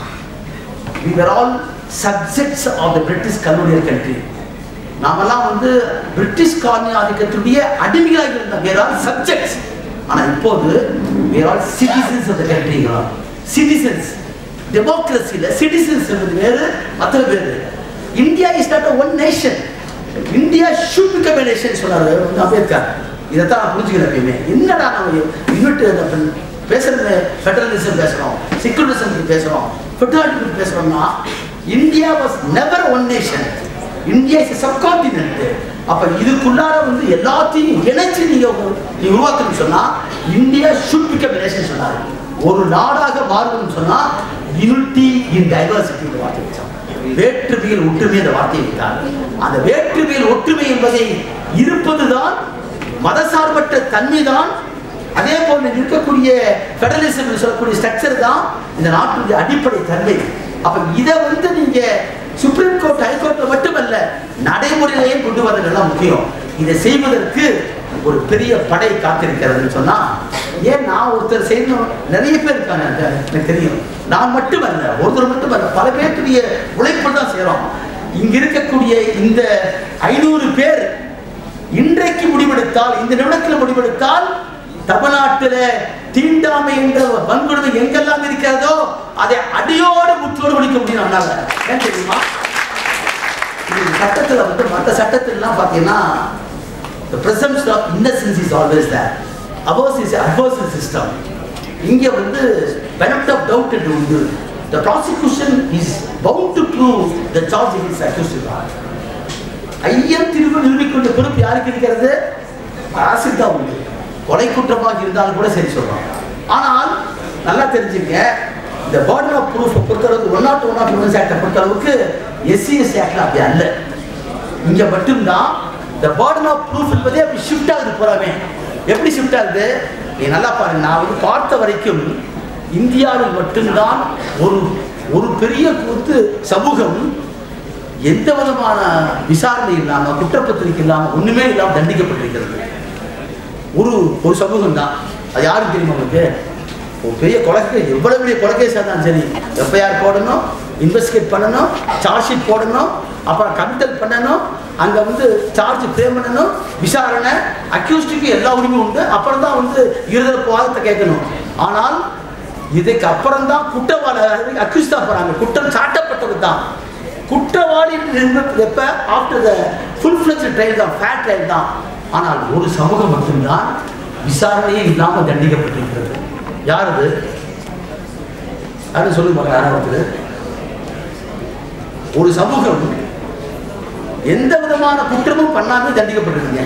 we were all subjects of the British colonial country நாமெல்லாம் வந்து பிரிட்டிஷ் காலனி ஆதிக்கத்துடைய அடிமைகளாக இருந்தோம் வேற ஆல் சப்ஜெக்ட்ஸ் ஆனா இப்போது வேற ஆல் சிட்டிசன்ஸ் ஆஃப் த கண்ட்ரிங்களா சிட்டிசன்ஸ் டெமோக்ரஸியில் சிட்டிசன்ஸ் என்பது வேறு மற்ற வேறு India is not one nation India should become nation சொன்னாரு வந்து அம்பேத்கர் இதைத்தான் நான் புரிஞ்சுக்கிறேன் எப்பயுமே என்னடா நம்ம யூனிட் பேசுறது ஃபெடரலிசம் பேசுறோம் செக்குலரிசம் பேசுறோம் ஃபெடராலிட்டி பேசுறோம்னா India was never one nation India is subcontinent அப்ப இதுக்குள்ளார வந்து எல்லாத்தையும் இணைச்சு நீங்க ஒரு- நீ உருவாக்கணும்னு சொன்னா இந்தியா ஷுட் பிகம் நேஷன் சொன்னாரு ஒரு நாடாக மாறுதுன்னு சொன்னா யூனிட்டி இன் டைவர்சிட்டி இந்த வார்த்தை வச்சாங்க வேற்றுமையில் ஒற்றுமை என்ற வார்த்தையை வைத்தார் அந்த வேற்றுமையில் ஒற்றுமை என்பதை இருப்பதுதான் மதசார்பற்ற தன்மை தான் அதே போல இருக்கக்கூடிய ஃபெடரலிசம் என்று சொல்லக்கூடிய ஸ்ட்ரக்சர் தான் இந்த நாட்டுடைய அடிப்படை தன்மை அப்ப இதை வந்து நீங்க சுப்ரீம் கோர்ட் ஹைகோர்ட்ல மட்டுமல்ல நடைமுறையிலேயும் கொண்டு வரது எல்லாம் முக்கியம் இதை செய்வதற்கு ஒரு பெரிய படை காத்திருக்கிறதுன்னு சொன்னா ஏன் நான் ஒருத்தர் செய்யணும் நிறைய பேர் இருக்காங்க எனக்கு எனக்கு தெரியும் நான் மட்டுமல்ல ஒருத்தர் மட்டுமல்ல பல பேருடைய உழைப்பு தான் செய்யறோம் இங்க இருக்கக்கூடிய இந்த ஐநூறு பேர் இன்றைக்கு முடிவெடுத்தால் இந்த நிமிடத்தில் முடிவெடுத்தால் தமிழ்நாட்டில தீண்டாமை என்ற வன்கொடுமை எங்கெல்லாம் இருக்கிறதோ அதை அடியோடு முற்றோடு ஒழிக்க முடியும் நம்மளால ஏன் தெரியுமா இது சட்டத்துல வந்து மற்ற சட்டத்திலாம் பார்த்தீங்கன்னா the presumption of innocence is always there ours is adversarial system இங்க வந்து benefit of doubt என்று உண்டு the prosecution is bound to prove the charge against accused ஐயம் திரும்ப நிரூபிக்கின்ற பொறுப்பு யாருக்கு இருக்கிறது அரசுக்கு தான் உண்டு கொலை குற்றமாக இருந்தாலும் கூட சரி சொல்றோம் ஆனால் நல்லா தெரிஞ்சுங்க இந்த பேர்டன் ஆஃப் ப்ரூஃப் பொறுத்தளவுக்கு one not one not one ஆக்டை பொறுத்தளவுக்கு எஸ்சிஎஸ் ஆக்ட்ல அப்படி அல்ல இங்க மட்டும்தான் இந்த பேர்டன் ஆஃப் ப்ரூஃப் என்பதே அப்படி ஷிஃப்ட் ஆகுது போறாமே எப்படி ஷிஃப்ட் ஆகுது நீ நல்லா பாருங்க நான் வந்து பார்த்த வரைக்கும் இந்தியாவில் மட்டும்தான் ஒரு ஒரு பெரிய கூத்து சமூகம் எந்த விதமான விசாரணை இல்லாம குற்றப்பத்திரிக்கை இல்லாம ஒண்ணுமே இல்லாம தண்டிக்கப்பட்டிருக்கிறது ஒரு ஒரு சமூகம் தான் அது யாருக்கு தெரியுமா உங்களுக்கு ஒரு பெரிய கொலைக்கை எவ்வளவு பெரிய கொலைக்கேஸாக இருந்தாலும் சரி எஃப்ஐஆர் போடணும் இன்வெஸ்டிகேட் பண்ணணும் சார்ஜ் ஷீட் போடணும் அப்புறம் கமிட்டல் பண்ணணும் அங்க வந்து சார்ஜ் பே பண்ணணும் விசாரணை அக்யூஸ்டுக்கு எல்லா உரிமையும் உண்டு அப்புறம் தான் வந்து இருதரப்பு வாதத்தை கேட்கணும் ஆனால் இதுக்கு அப்புறம் தான் குற்றவாளி அக்யூஸ் தான் போறாங்க குற்றம் சாட்டப்பட்டவர் தான் குற்றவாளி என்பது எப்ப after the full fledge trial தான் ஃபேர் ட்ரையல் தான் ஆனால் ஒரு சமூகம் மட்டும்தான் விசாரணையே இல்லாமல் தண்டிக்கப்பட்டிருக்கிறது யார் அது யாரும் சொல்லுங்க பார்க்கலாம் யாராவது ஒரு சமூகம் எந்த விதமான குற்றமும் பண்ணாம தண்டிக்கப்பட்டிருக்கீங்க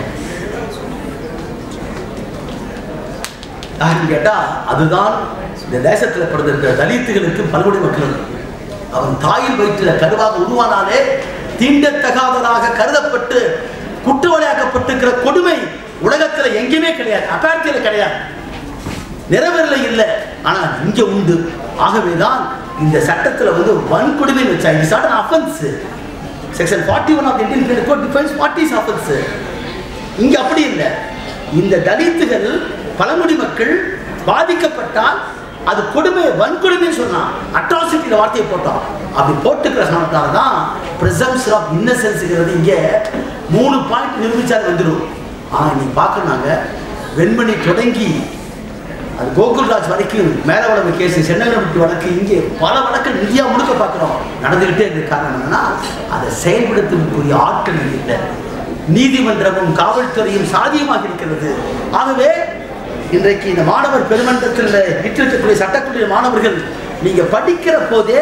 யாருன்னு கேட்டா அதுதான் இந்த தேசத்துல பிறந்திருக்கிற தலித்துகளுக்கு பல்குடி மக்களுக்கு அவன் தாயின் வயிற்றில் கருவாக உருவானாலே தீண்டத்தகாததாக கருதப்பட்டு குற்றவாளியாக்கப்பட்டிருக்கிற கொடுமை உலகத்துல எங்கேயுமே கிடையாது அப்பார்த்தியில கிடையாது நிறைவேறல இல்லை ஆனா இங்க உண்டு ஆகவேதான் இந்த சட்டத்துல வந்து வன்கொடுமை வச்சா it's not an offense section forty one of Indian penal code defines what is offense இங்க அப்படி இல்லை இந்த தலித்துகள் பழங்குடி மக்கள் பாதிக்கப்பட்டால் அது கொடுமை வன்கொடுமைன்னு சொன்னான் அட்ராசிட்டியில் வார்த்தையை போட்டோம் அப்படி போட்டுக்கிற சொன்னதால தான் ப்ரிசம்ஷன் ஆஃப் இன்னசென்ஸுங்கிறது இங்கே மூணு பாயிண்ட் நிரூபிச்சால் வந்துடும் ஆனால் நீ பார்க்கறாங்க வெண்மணி தொடங்கி அது கோகுல்ராஜ் வரைக்கும் மேலவளவு கேஸ் சென்னங்கரப்பட்டி வழக்கு இங்கே பல வழக்குகள் இந்தியா முழுக்க பார்க்குறோம் நடந்துக்கிட்டே இருக்க காரணம் என்னன்னா அதை செயல்படுத்தக்கூடிய ஆட்கள் இல்லை நீதிமன்றமும் காவல்துறையும் சாதியமாக இருக்கிறது ஆகவே இன்றைக்கு இந்த மாணவர் பெருமன்றத்தில் விற்றிருக்கக்கூடிய சட்டக்கல்லூரி மாணவர்கள் நீங்க படிக்கிற போதே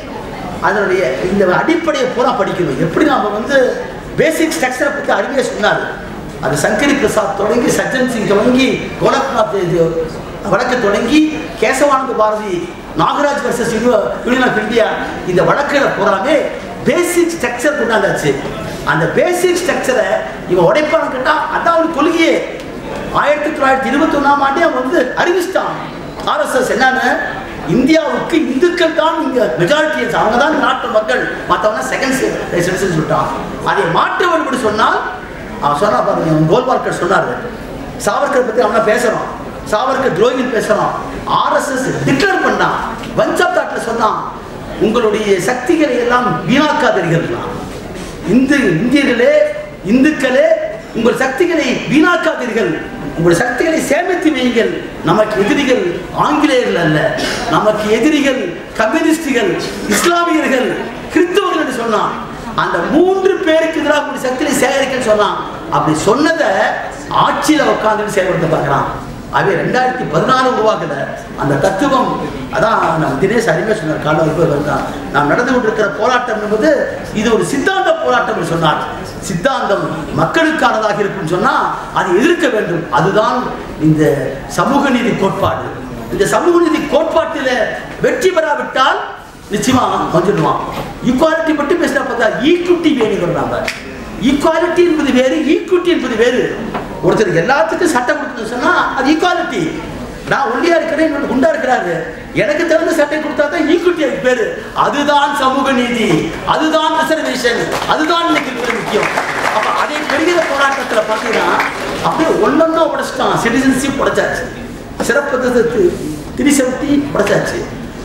அதனுடைய இந்த அடிப்படையை பூரா படிக்கணும் எப்படி நாம வந்து பேசிக் ஸ்ட்ரக்சரை பற்றி அருமையாக சொன்னார் அது சங்கரி பிரசாத் தொடங்கி சஜ்ஜன் சிங் தொடங்கி கோலக்நாத் இது வழக்கு தொடங்கி Kesavananda Bharati Nagaraj versus union of India இந்த வழக்குகளை பூராமே பேசிக் ஸ்ட்ரக்சர் கொண்டாந்தாச்சு அந்த பேசிக் ஸ்ட்ரக்சரை இவன் உடைப்பான்னு கேட்டால் அதான் அவனுக்கு கொள்கையே ஆயிரத்தி தொள்ளாயிரத்தி இருபத்தி ஒன்றாம் ஆண்டே அவன் வந்து அறிவிச்சிட்டான் ஆர்எஸ்எஸ் என்னன்னு இந்தியாவுக்கு இந்துக்கள் தான் இங்க மெஜாரிட்டி அவங்க தான் நாட்டு மக்கள் மற்றவங்க செகண்ட் சிட்டிசன் சொல்லிட்டான் அதை மாற்ற வேண்டும் சொன்னால் அவன் சொன்னா பாருங்க அவன் கோல்வார்கர் சொன்னாரு சாவர்கர் பத்தி அவன பேசுறோம் சாவர்கர் துரோகின்னு பேசுறோம் ஆர்எஸ்எஸ் டிக்ளேர் பண்ணான் வன்சாப் தாட்டில் சொன்னான் உங்களுடைய சக்திகளை எல்லாம் வீணாக்காதீர்கள் இந்து இந்தியர்களே இந்துக்களே உங்கள் சக்திகளை வீணாக்காதீர்கள் உங்கள் சக்திகளை சேமித்து வையுங்கள் நமக்கு எதிரிகள் ஆங்கிலேயர்கள் அல்ல நமக்கு எதிரிகள் கம்யூனிஸ்டுகள் இஸ்லாமியர்கள் கிறிஸ்தவர்கள் என்று சொன்னான் அந்த மூன்று பேருக்கு எதிராக உங்களுடைய சக்திகளை சேகரிக்கன்னு சொன்னான் அப்படி சொன்னதை ஆட்சியில் உட்கார்ந்து செயல்படுத்த பார்க்குறான் அவை ரெண்டாயிரத்தி பதினாறு உருவாக்கல அந்த தத்துவம் அதான் நம்ம தினேஷ் அருமையாக சொன்னார் காலம் வந்தான் நாம் நடந்து கொண்டிருக்கிற போராட்டம் என்பது இது ஒரு சித்தாந்த போராட்டம் என்று சொன்னார் சித்தாந்தம் மக்களுக்கானதாக இருக்கும்னு சொன்னா அதை எதிர்க்க வேண்டும் அதுதான் இந்த சமூக நீதி கோட்பாடு இந்த சமூக நீதி கோட்பாட்டில் வெற்றி பெறாவிட்டால் நிச்சயமா வந்துடுவான் ஈக்குவாலிட்டி மட்டும் பேசினா பார்த்தா ஈக்குட்டி வேணுங்கிறோம் நாம ஈக்குவாலிட்டி என்பது வேறு ஈக்குட்டி என்பது வேறு ஒருத்தர் எல்லாத்துக்கும் சட்டம் கொடுக்கணும்னு சொன்னா அது ஈக்குவாலிட்டி நான் ஒல்லியா இருக்கிறேன் இன்னொரு குண்டா இருக்கிறாரு எனக்கு தகுந்த சட்டை கொடுத்தா தான் ஈக்குட்டி அதுக்கு பேரு அதுதான் சமூக நீதி அதுதான் ரிசர்வேஷன் அதுதான் இன்னைக்கு இருக்கிற முக்கியம் அப்ப அதை பெறுகிற போராட்டத்துல பாத்தீங்கன்னா அப்படியே ஒன்னொன்னா உடைச்சிட்டான் சிட்டிசன்ஷிப் உடைச்சாச்சு சிறப்பு த்ரீ செவன்டி உடைச்சாச்சு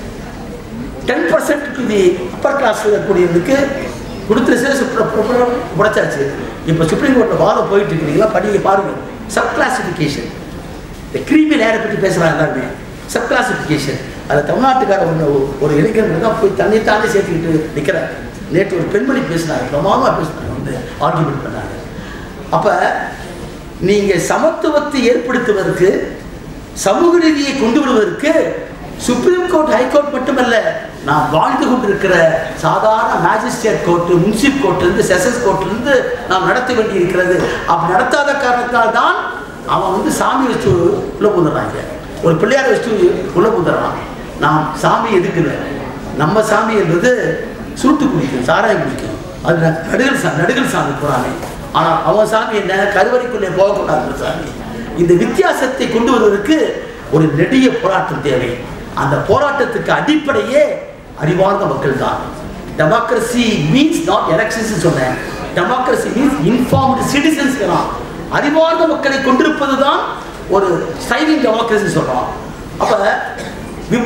ten percent the upper class இருக்கக்கூடியதுக்கு கொடுத்து ரிசர்வ் உடைச்சாச்சு இப்போ சுப்ரீம் கோர்ட்டில் வாதம் போயிட்டு இருக்கிறீங்களா படிக்க பாருங்க சப் கிளாசிஃபிகேஷன் இந்த கிரீமி லேயரை பற்றி பேசுகிறாங்க எல்லாருமே சப் கிளாசிஃபிகேஷன் அதில் தமிழ்நாட்டுக்கார ஒன்று ஒரு இளைஞர்கள் தான் போய் தண்ணி தானே சேர்த்துக்கிட்டு நிற்கிறார் நேற்று ஒரு பெண்மணி பேசினாங்க பிரமாதமாக பேசினாங்க வந்து ஆர்கியூமெண்ட் பண்ணாங்க அப்போ நீங்கள் சமத்துவத்தை ஏற்படுத்துவதற்கு சமூக நீதியை கொண்டு வருவதற்கு சுப்ரீம் கோர்ட் ஹைகோர்ட் மட்டுமல்ல நாம் வாழ்ந்து கொண்டிருக்கிற சாதாரண மேஜிஸ்ட்ரேட் கோர்ட்டு முன்சிப் கோர்ட்லேருந்து செஷன்ஸ் கோர்ட்லேருந்து நாம் நடத்த வேண்டி இருக்கிறது அப்படி நடத்தாத காரணத்தால் தான் அவன் வந்து சாமி வச்சு உள்ள புந்துடுறாங்க ஒரு பிள்ளையாரை வச்சு உள்ள புந்துடுறான் நாம் சாமி எதுக்குல நம்ம சாமி என்பது சுருட்டு குடிக்கும் சாராயம் குடிக்கும் அது நடுகள் சா நடுகள் சாமி போகிறானே ஆனால் அவன் சாமி என்ன கருவறைக்குள்ளே போகக்கூடாது சாமி இந்த வித்தியாசத்தை கொண்டு வருவதற்கு ஒரு நெடிய போராட்டம் தேவை அந்த போராட்டத்துக்கு அடிப்படையே அறிவார்ந்த மக்கள் தான் டெமோக்ரஸி மீன்ஸ் நாட் எலெக்ஷன்ஸ் சொன்னேன் டெமோக்ரஸி மீன்ஸ் இன்ஃபார்ம்டு சிட்டிசன்ஸ் அறிவார்ந்த மக்களை கொண்டிருப்பது தான் ஒரு ஸ்டைலிங் டெமோக்ரஸி சொல்றோம் அப்ப விப்ரின்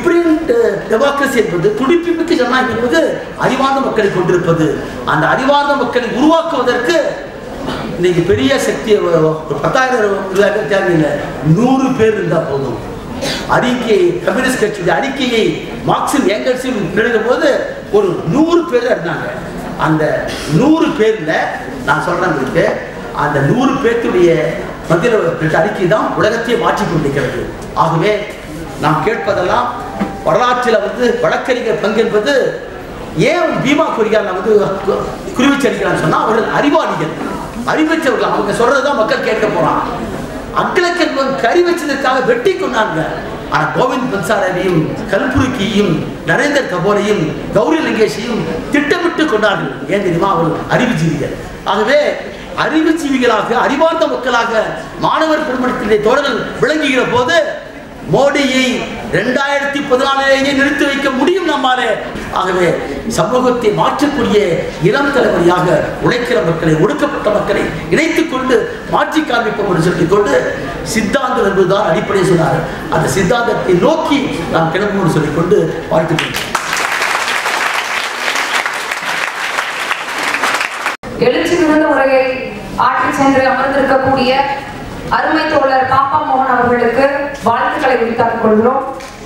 டெமோக்ரஸி என்பது துடிப்புமிக்க ஜனநாயகம் என்பது அறிவார்ந்த மக்களை கொண்டிருப்பது அந்த அறிவார்ந்த மக்களை உருவாக்குவதற்கு இன்னைக்கு பெரிய சக்தி ஒரு பத்தாயிரம் ரூபாய்க்கு தேவையில்லை நூறு பேர் இருந்தா போதும் அறிக்கை கம்யூனிஸ்ட் கட்சியுடைய அறிக்கையை மார்க்சிம் ஏங்கல்ஸும் எழுதும் போது ஒரு நூறு பேர் தான் இருந்தாங்க அந்த நூறு பேர்ல நான் சொல்றேன் உங்களுக்கு அந்த நூறு பேர்த்துடைய மத்தியில் அறிக்கை தான் உலகத்தையே மாற்றிக் கொண்டிருக்கிறது ஆகவே நாம் கேட்பதெல்லாம் வரலாற்றில் வந்து வழக்கறிஞர் பங்கு என்பது ஏன் பீமா கொரியால் வந்து கு- குறிவிச்சு அடிக்கிறான்னு சொன்னா அவர்கள் அறிவாளிகள் அறிவற்றவர்கள் அவங்க சொல்றதுதான் மக்கள் கேட்க போறான் அக்கிலக்கன் கறி வச்சதற்காக வெட்டி கொண்டாங்க ஆனா கோவிந்த் பன்சாரரையும் கல்புருக்கியும் நரேந்திர கபோரையும் கௌரி லங்கேஷையும் திட்டமிட்டு கொண்டார்கள் ஏன் தெரியுமா அவர்கள் அறிவுஜீவிகள் ஆகவே அறிவுஜீவிகளாக அறிவார்ந்த மக்களாக மாணவர் பெருமணத்திலே தோழர்கள் விளங்குகிற போது மோடியை இரண்டாயிரத்தி பதினாலிலேயே நிறுத்தி வைக்க முடியும் நம்மாலே ஆகவே சமூகத்தை மாற்றக்கூடிய இளம் தலைமுறையாக உழைக்கிற மக்களை ஒடுக்கப்பட்ட மக்களை இணைத்துக் கொண்டு மாற்றி காண்பிப்போம் என்று சொல்லிக் கொண்டு சித்தாந்தம் என்பதுதான் அடிப்படை சொன்னார் அந்த சித்தாந்தத்தை நோக்கி நாம் கிளம்பும் சொல்லிக் கொண்டு வாழ்த்துக் கொள்கிறேன் எழுச்சி மிகுந்த உரையை ஆற்றி சென்று அமர்ந்திருக்கக்கூடிய அருமை தோழர் பாப்பா மோகன் அவர்களுக்கு வாழ்த்துக்களை உரித்தாக்கிக் கொள்கிறோம்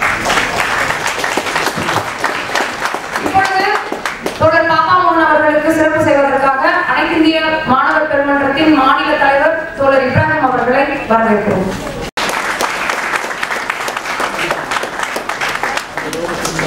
இப்பொழுது தோழர் பாப்பா மோகன் அவர்களுக்கு சிறப்பு செய்வதற்காக அனைத்து இந்திய மாணவர் பெருமன்றத்தின் மாநில தலைவர் தோழர் இப்ராஹிம் அவர்களை வரவேற்கிறோம்